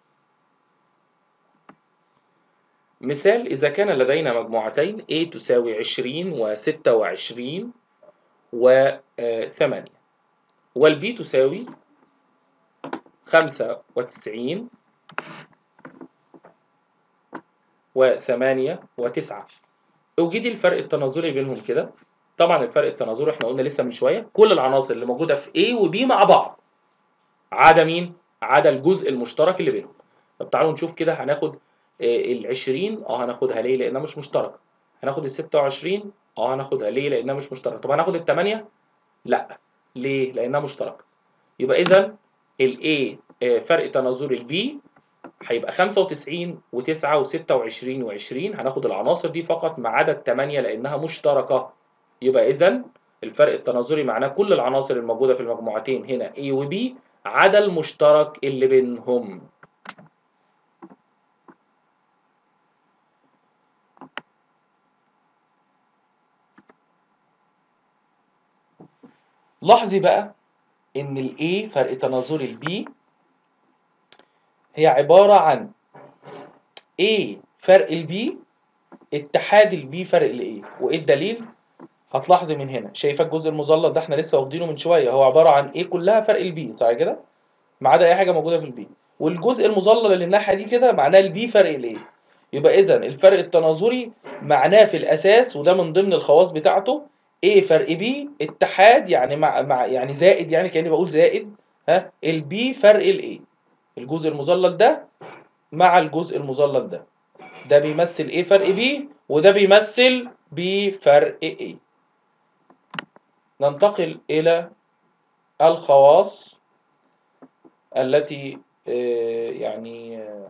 Speaker 1: مثال إذا كان لدينا مجموعتين A تساوي 20 و 26 و 8 والB تساوي 95 وثمانية وتسعة اوجدي الفرق التناظري بينهم كده طبعا الفرق التناظري احنا قلنا لسه من شويه كل العناصر اللي موجوده في A و B مع بعض عدا مين؟ عدا الجزء المشترك اللي بينهم طب تعالوا نشوف كده هناخد ال 20 اه هناخدها ليه؟ لانها مش مشتركه هناخد ال 26 اه هناخدها ليه؟ لانها مش مشتركه طب هناخد ال 8 لا ليه؟ لانها مشتركه يبقى اذا ال A آه، فرق تناظري ال B هيبقى 95 و9 و26 و20 هناخد العناصر دي فقط ما عدا الثمانية لأنها مشتركة يبقى إذا الفرق التناظري معناه كل العناصر الموجودة في المجموعتين هنا A و B عدا المشترك اللي بينهم لاحظي بقى إن ال A فرق تناظري ال B هي عبارة عن A فرق ال B اتحاد ال B فرق ال A وإيه الدليل؟ هتلاحظي من هنا شايفه الجزء المظلل ده احنا لسه واخدينه من شويه هو عباره عن A كلها فرق ال B صح كده؟ ما عدا أي حاجة موجودة في ال B والجزء المظلل اللي الناحية دي كده معناه ال B فرق ال A يبقى إذا الفرق التناظري معناه في الأساس وده من ضمن الخواص بتاعته A فرق B اتحاد يعني مع, مع يعني زائد يعني كأني بقول زائد ها ال B فرق ال A الجزء المظلل ده مع الجزء المظلل ده ده بيمثل A فرق B وده بيمثل B فرق A ننتقل إلى الخواص التي آه، يعني آه،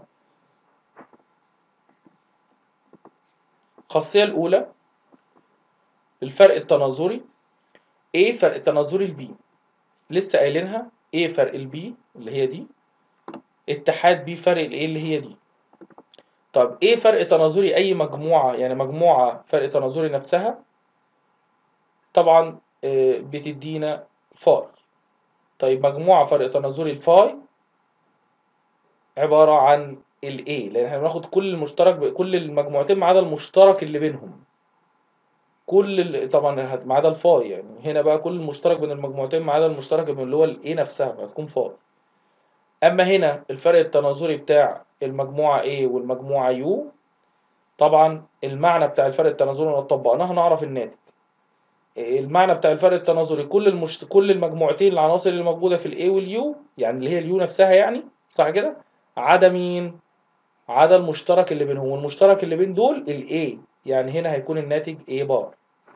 Speaker 1: الخاصية الأولى الفرق التناظري A فرق التناظري ال B لسه قايلينها A فرق ال B اللي هي دي اتحاد B فرق ال A اللي هي دي طب ايه فرق تناظري اي مجموعة يعني مجموعة فرق تناظري نفسها طبعا آه، بتدينا فاي طيب مجموعة فرق تناظري الفاي عبارة عن ال A لأن احنا بناخد كل المشترك كل المجموعتين ما عدا المشترك اللي بينهم كل ال- طبعا هت- ما عدا الفاي يعني هنا بقى كل المشترك بين المجموعتين ما عدا المشترك بين اللي هو ال A نفسها فهتكون فاي أما هنا الفرق التناظري بتاع المجموعة A والمجموعة U طبعا المعنى بتاع الفرق التناظري لو طبقناه هنعرف الناتج المعنى بتاع الفرق التناظري كل المشت... كل المجموعتين العناصر اللي موجوده في الاي واليو يعني اللي هي اليو نفسها يعني صح كده عدا مين عدا المشترك اللي بينهم والمشترك اللي بين دول الاي يعني هنا هيكون الناتج A بار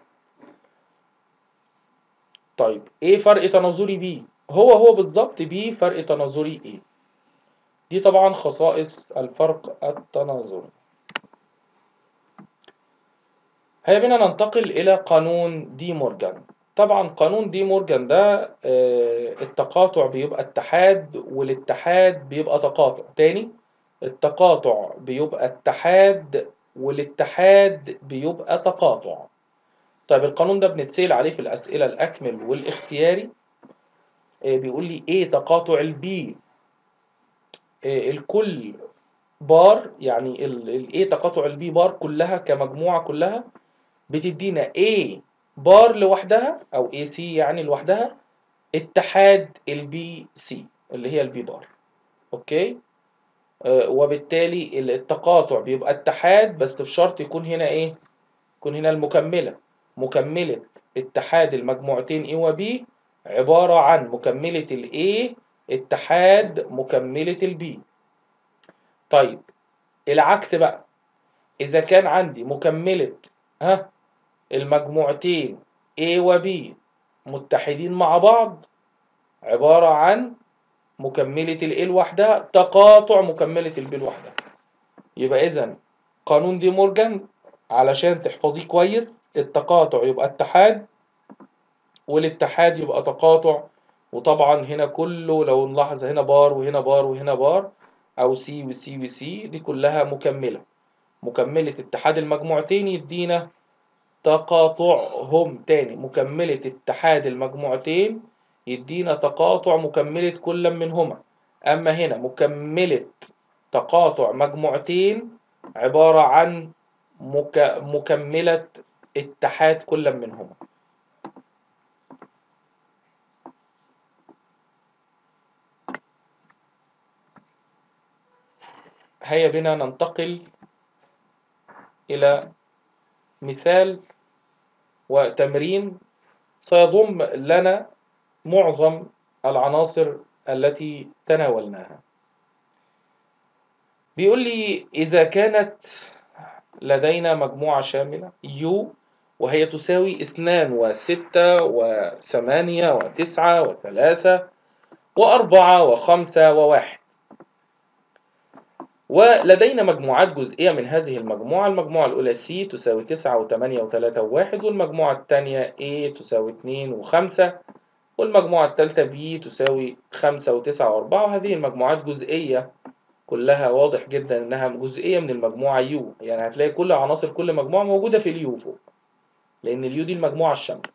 Speaker 1: طيب A فرق تناظري B هو هو بالظبط B فرق تناظري A دي طبعا خصائص الفرق التناظري هيا بنا ننتقل إلى قانون دي مورجان طبعا قانون دي مورجان ده آه، التقاطع بيبقى اتحاد والاتحاد بيبقى تقاطع تاني التقاطع بيبقى اتحاد والاتحاد بيبقى تقاطع طيب القانون ده بنتسأل عليه في الأسئلة الأكمل والاختياري آه، بيقول لي ايه تقاطع البي الكل بار يعني الايه تقاطع البي بار كلها كمجموعة كلها بتدينا A بار لوحدها أو AC يعني لوحدها اتحاد البي سي اللي هي البي بار أوكي آه وبالتالي التقاطع بيبقى اتحاد بس بشرط يكون هنا إيه يكون هنا المكملة مكملة اتحاد المجموعتين A و B عبارة عن مكملة ال A اتحاد مكملة ال B طيب العكس بقى إذا كان عندي مكملة ها المجموعتين A و B متحدين مع بعض عبارة عن مكملة ال A لوحدها تقاطع مكملة ال B لوحدها يبقى إذا قانون دي مورجان علشان تحفظيه كويس التقاطع يبقى اتحاد والاتحاد يبقى تقاطع وطبعا هنا كله لو نلاحظ هنا بار وهنا بار وهنا بار أو سي وسي وسي دي كلها مكملة مكملة اتحاد المجموعتين يدينا تقاطعهم تاني مكملة اتحاد المجموعتين يدينا تقاطع مكملة كل منهما أما هنا مكملة تقاطع مجموعتين عبارة عن مك... مكملة اتحاد كل منهما هيا بنا ننتقل إلى مثال وتمرين سيضم لنا معظم العناصر التي تناولناها بيقول لي إذا كانت لدينا مجموعة شاملة U وهي تساوي اثنان وستة وثمانية وتسعة وثلاثة وأربعة وخمسة وواحد ولدينا مجموعات جزئية من هذه المجموعة المجموعة الأولى C تساوي تسعة وثمانية وثلاثة وواحد والمجموعة الثانية A تساوي اتنين وخمسة والمجموعة الثالثة B تساوي خمسة وتسعة وأربعة وهذه المجموعات جزئية كلها واضح جدا إنها جزئية من المجموعة U يعني هتلاقي كل عناصر كل مجموعة موجودة في اليو فوق لأن اليو دي المجموعة الشاملة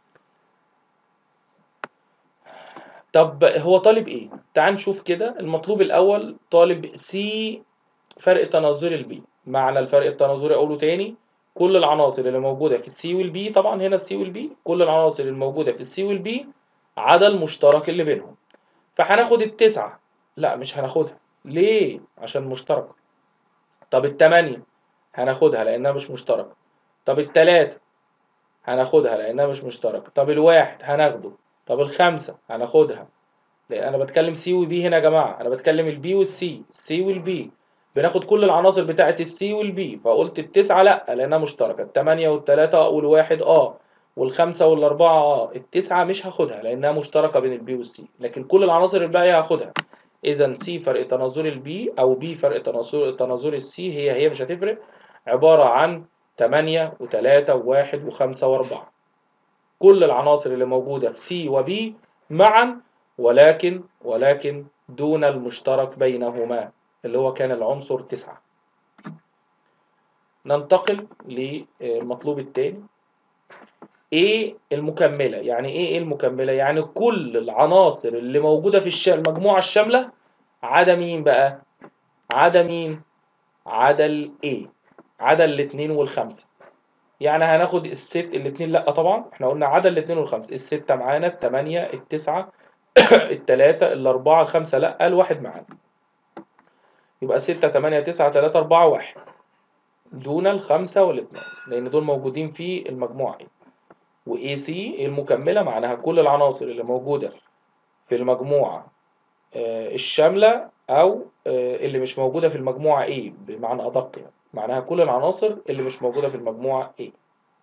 Speaker 1: طب هو طالب ايه؟ تعال نشوف كده المطلوب الأول طالب سي فرق تناظري البي معنى الفرق التناظري أقوله تاني كل العناصر اللي موجودة في السي والبي طبعا هنا السي والبي كل العناصر الموجودة في السي والبي عدا المشترك اللي بينهم فهناخد التسعة لا مش هناخدها ليه؟ عشان مشتركة طب التمانية هناخدها لأنها مش مشتركة طب التلاتة هناخدها لأنها مش مشتركة طب الواحد هناخده طب الخمسة هناخدها لأن أنا بتكلم سي وبي هنا يا جماعة أنا بتكلم البي والسي السي والبي بناخد كل العناصر بتاعة السي والبي فقلت التسعة لأ لأنها مشتركة التمانية والتلاتة والواحد أه والخمسة والأربعة أه التسعة مش هاخدها لأنها مشتركة بين البي والسي لكن كل العناصر الباقية هاخدها إذا سي فرق تناظري البي أو بي فرق تناظري السي هي هي مش هتفرق عبارة عن تمانية وتلاتة وواحد وخمسة وأربعة كل العناصر اللي موجودة في سي وبي معا ولكن ولكن دون المشترك بينهما اللي هو كان العنصر تسعة ننتقل للمطلوب الثاني ايه المكملة يعني ايه ايه المكملة يعني كل العناصر اللي موجودة في المجموعة الشاملة عدا مين بقى عدا مين عدا الايه عدا الاثنين والخمسة يعني هناخد الست الاثنين لا طبعا احنا قلنا عدا الاثنين والخمسة الستة معانا الثمانية التسعة التلاتة الأربعة الخمسة لا الواحد معانا يبقى ستة تمانية تسعة تلاتة أربعة واحد دون الخمسة والاثنين لأن دول موجودين في المجموعة ايه و سي المكملة معناها كل العناصر اللي موجودة في المجموعة الشاملة أو اللي مش موجودة في المجموعة A بمعنى أدق يعني معناها كل العناصر اللي مش موجودة في المجموعة A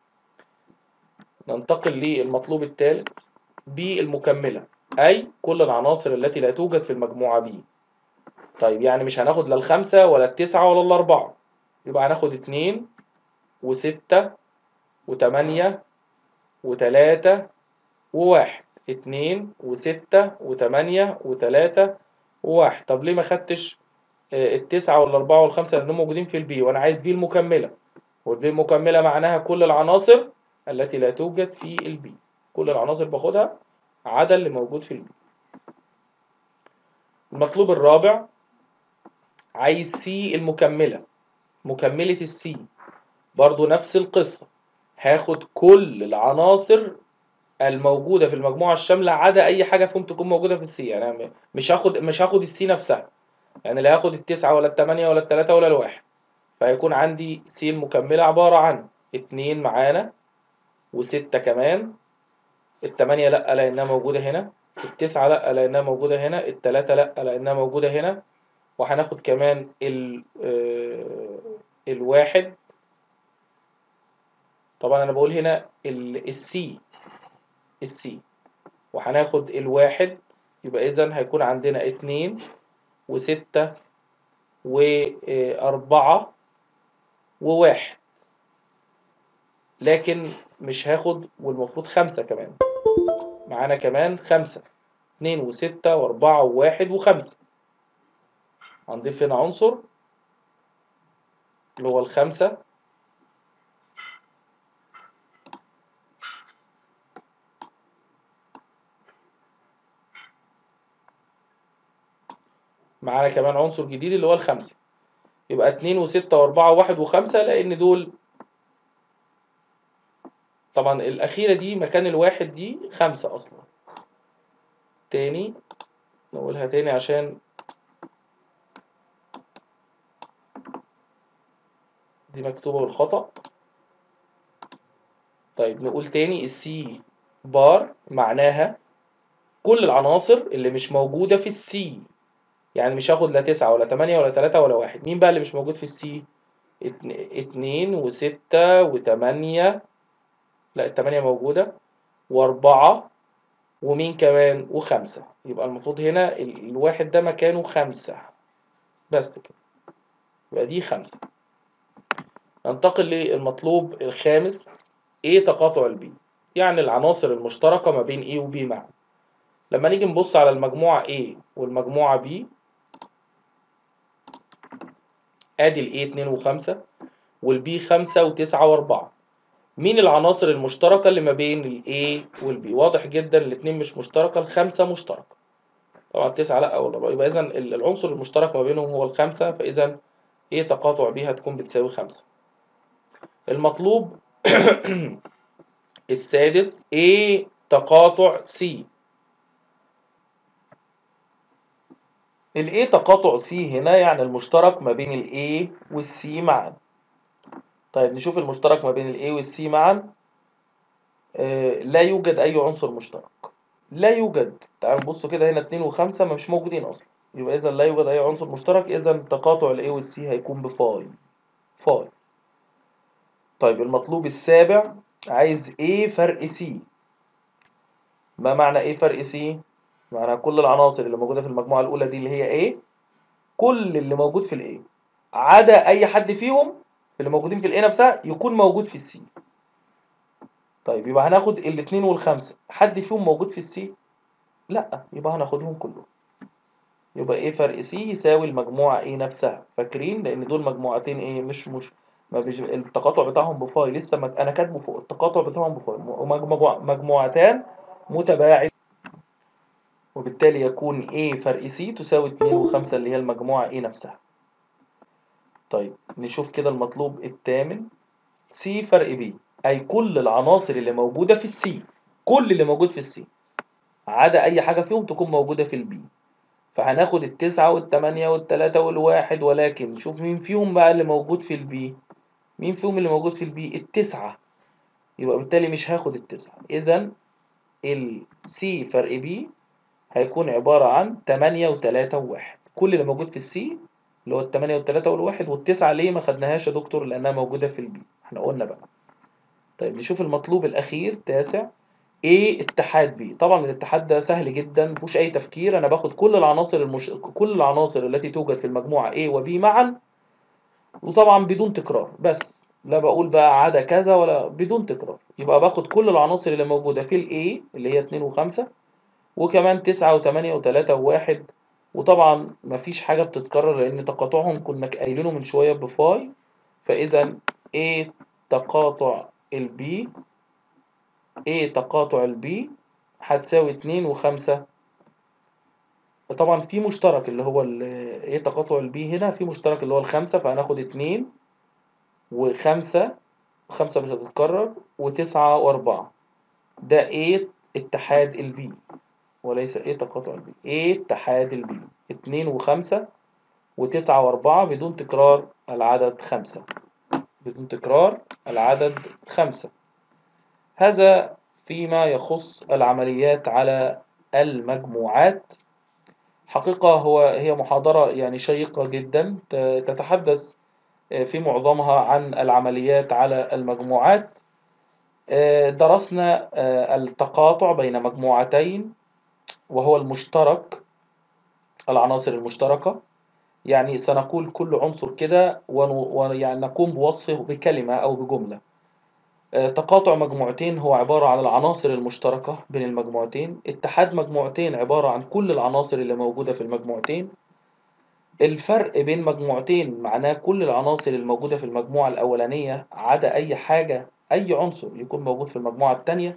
Speaker 1: ننتقل للمطلوب الثالث B المكملة أي كل العناصر التي لا توجد في المجموعة B طيب يعني مش هناخد لا الخمسة ولا التسعة ولا الأربعة يبقى هناخد اتنين وستة وتمانية وتلاتة وواحد اتنين وستة وتمانية وتلاتة وواحد طب ليه ما خدتش التسعة والأربعة والخمسة لأنهم موجودين في البي وأنا عايز بي المكملة والبي المكملة معناها كل العناصر التي لا توجد في البي كل العناصر باخدها عدا اللي موجود في البي المطلوب الرابع عايز سي المكملة مكملة السي برضو نفس القصة هاخد كل العناصر الموجودة في المجموعة الشاملة عدا أي حاجة فيهم تكون موجودة في السي يعني مش هاخد مش هاخد السي نفسها يعني لا هاخد التسعة ولا التمانية ولا التلاتة ولا الواحد فهيكون عندي سي المكملة عبارة عن اتنين معانا وستة كمان التمانية لأ لأنها موجودة هنا التسعة لأ لأنها موجودة هنا التلاتة لأ لأنها موجودة هنا وهناخد كمان ال آه الواحد طبعا أنا بقول هنا السي السي وهناخد الواحد يبقى إذا هيكون عندنا اتنين وستة وأربعة وواحد لكن مش هاخد والمفروض خمسة كمان معانا كمان خمسة اتنين وستة وأربعة وواحد وخمسة هنضيف هنا عنصر اللي هو الخمسة معانا كمان عنصر جديد اللي هو الخمسة يبقى اتنين وستة وأربعة وواحد وخمسة لأن دول طبعا الأخيرة دي مكان الواحد دي خمسة أصلا تاني نقولها تاني عشان دي مكتوبة بالخطأ طيب نقول تاني السي بار معناها كل العناصر اللي مش موجودة في السي يعني مش هاخد لا تسعة ولا تمانية ولا تلاتة ولا واحد مين بقى اللي مش موجود في السي اتنين وستة وتمانية لا التمانية موجودة وأربعة ومين كمان وخمسة يبقى المفروض هنا ال- الواحد ده مكانه خمسة بس كده يبقى دي خمسة ننتقل للمطلوب الخامس ايه تقاطع البي يعني العناصر المشتركة ما بين A و B معا لما نيجي نبص على المجموعة A والمجموعة B ادي ال A اتنين وخمسة وال B خمسة وتسعة وأربعة مين العناصر المشتركة اللي ما بين ال A وال B واضح جدا الاتنين مش مشتركة الخمسة مشتركة طبعا التسعة لأ ولا بقى. يبقى إذا العنصر المشترك ما بينهم هو الخمسة فإذا إيه تقاطع بي هتكون بتساوي خمسة المطلوب السادس ايه تقاطع سي الايه تقاطع سي هنا يعني المشترك ما بين الاي والسي معا طيب نشوف المشترك ما بين الاي والسي معا آه لا يوجد اي عنصر مشترك لا يوجد تعالوا نبصوا كده هنا 2 و5 مش موجودين اصلا يبقى اذا لا يوجد اي عنصر مشترك اذا تقاطع الاي والسي هيكون بفاي فاي طيب المطلوب السابع عايز ايه فرق سي ما معنى ايه فرق سي معنى كل العناصر اللي موجوده في المجموعه الاولى دي اللي هي ايه كل اللي موجود في الايه عدا اي حد فيهم اللي موجودين في الايه نفسها يكون موجود في السي طيب يبقى هناخد الاثنين والخمسه حد فيهم موجود في السي لا يبقى هناخدهم كلهم يبقى ايه فرق سي يساوي المجموعه ايه نفسها فاكرين لان دول مجموعتين ايه مش مش ما بيج... التقاطع بتاعهم بفاي لسه مج... انا كاتبه فوق التقاطع بتاعهم بفاي ومجموع... مجموعتان متباعد وبالتالي يكون A فرق C تساوي 2 و5 اللي هي المجموعة A نفسها طيب نشوف كده المطلوب الثامن C فرق B أي كل العناصر اللي موجودة في السي كل اللي موجود في السي عدا أي حاجة فيهم تكون موجودة في البي فهناخد التسعة والتمانية والتلاتة والواحد ولكن شوف مين فيهم بقى اللي موجود في البي مين فيهم اللي موجود في البي التسعة يبقى بالتالي مش هاخد التسعة إذا ال C فرق B هيكون عبارة عن تمانية وتلاتة وواحد كل اللي موجود في السي اللي هو التمانية والتلاتة والواحد والتسعة ليه ما خدناهاش يا دكتور لأنها موجودة في البي احنا قلنا بقى طيب نشوف المطلوب الأخير تاسع A اتحاد B طبعا الاتحاد ده سهل جدا مفيهوش أي تفكير أنا باخد كل العناصر المش... كل العناصر التي توجد في المجموعة A و B معا وطبعا بدون تكرار بس لا بقول بقى عدا كذا ولا بدون تكرار يبقى باخد كل العناصر اللي موجودة في ال A اللي هي اتنين وخمسة وكمان تسعة وتمانية وتلاتة وواحد وطبعا مفيش حاجة بتتكرر لأن تقاطعهم كنا قايلينه من شوية بفاي فإذا A تقاطع البي A تقاطع البي هتساوي اتنين وخمسة طبعا في مشترك اللي هو ال A تقاطع البي هنا في مشترك اللي هو الخمسة فهناخد اتنين وخمسة خمسة مش هتتكرر وتسعة وأربعة ده A اتحاد البي وليس ايه تقاطع البي ايه اتحاد البي اتنين وخمسة وتسعة واربعة بدون تكرار العدد خمسة بدون تكرار العدد خمسة هذا فيما يخص العمليات على المجموعات حقيقة هو هي محاضرة يعني شيقة جدا تتحدث في معظمها عن العمليات على المجموعات درسنا التقاطع بين مجموعتين وهو المشترك العناصر المشتركة يعني سنقول كل عنصر كده ويعني نقوم بوصفه بكلمة أو بجملة تقاطع مجموعتين هو عبارة عن العناصر المشتركة بين المجموعتين اتحاد مجموعتين عبارة عن كل العناصر اللي موجودة في المجموعتين الفرق بين مجموعتين معناه كل العناصر الموجودة في المجموعة الأولانية عدا أي حاجة أي عنصر يكون موجود في المجموعة التانية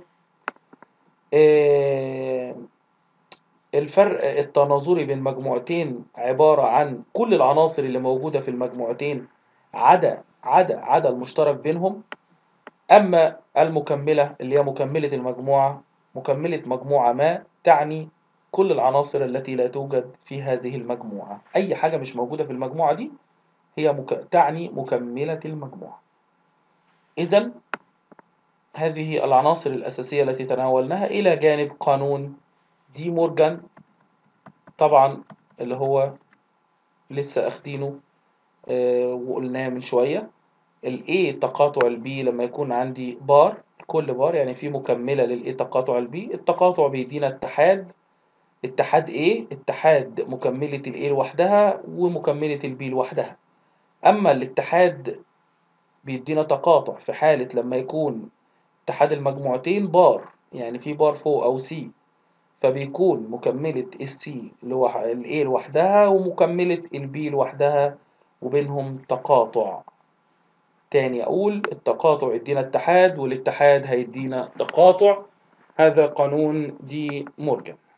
Speaker 1: الفرق التناظري بين مجموعتين عبارة عن كل العناصر اللي موجودة في المجموعتين عدا عدا عدا المشترك بينهم أما المكملة اللي هي مكملة المجموعة مكملة مجموعة ما تعني كل العناصر التي لا توجد في هذه المجموعة أي حاجة مش موجودة في المجموعة دي هي مك... تعني مكملة المجموع إذا هذه العناصر الأساسية التي تناولناها إلى جانب قانون دي مورجان طبعا اللي هو لسه أخدينه آه وقلناه من شوية ال A تقاطع ال B لما يكون عندي بار كل بار يعني في مكملة لل A تقاطع ال B التقاطع بيدينا اتحاد اتحاد A اتحاد مكملة ال A لوحدها ومكملة ال B لوحدها أما الاتحاد بيدينا تقاطع في حالة لما يكون اتحاد المجموعتين بار يعني في بار فوق أو سي فبيكون مكملة السي ال A لوحدها ومكملة ال B لوحدها وبينهم تقاطع تاني أقول التقاطع يدينا اتحاد والاتحاد هيدينا تقاطع هذا قانون دي مورجان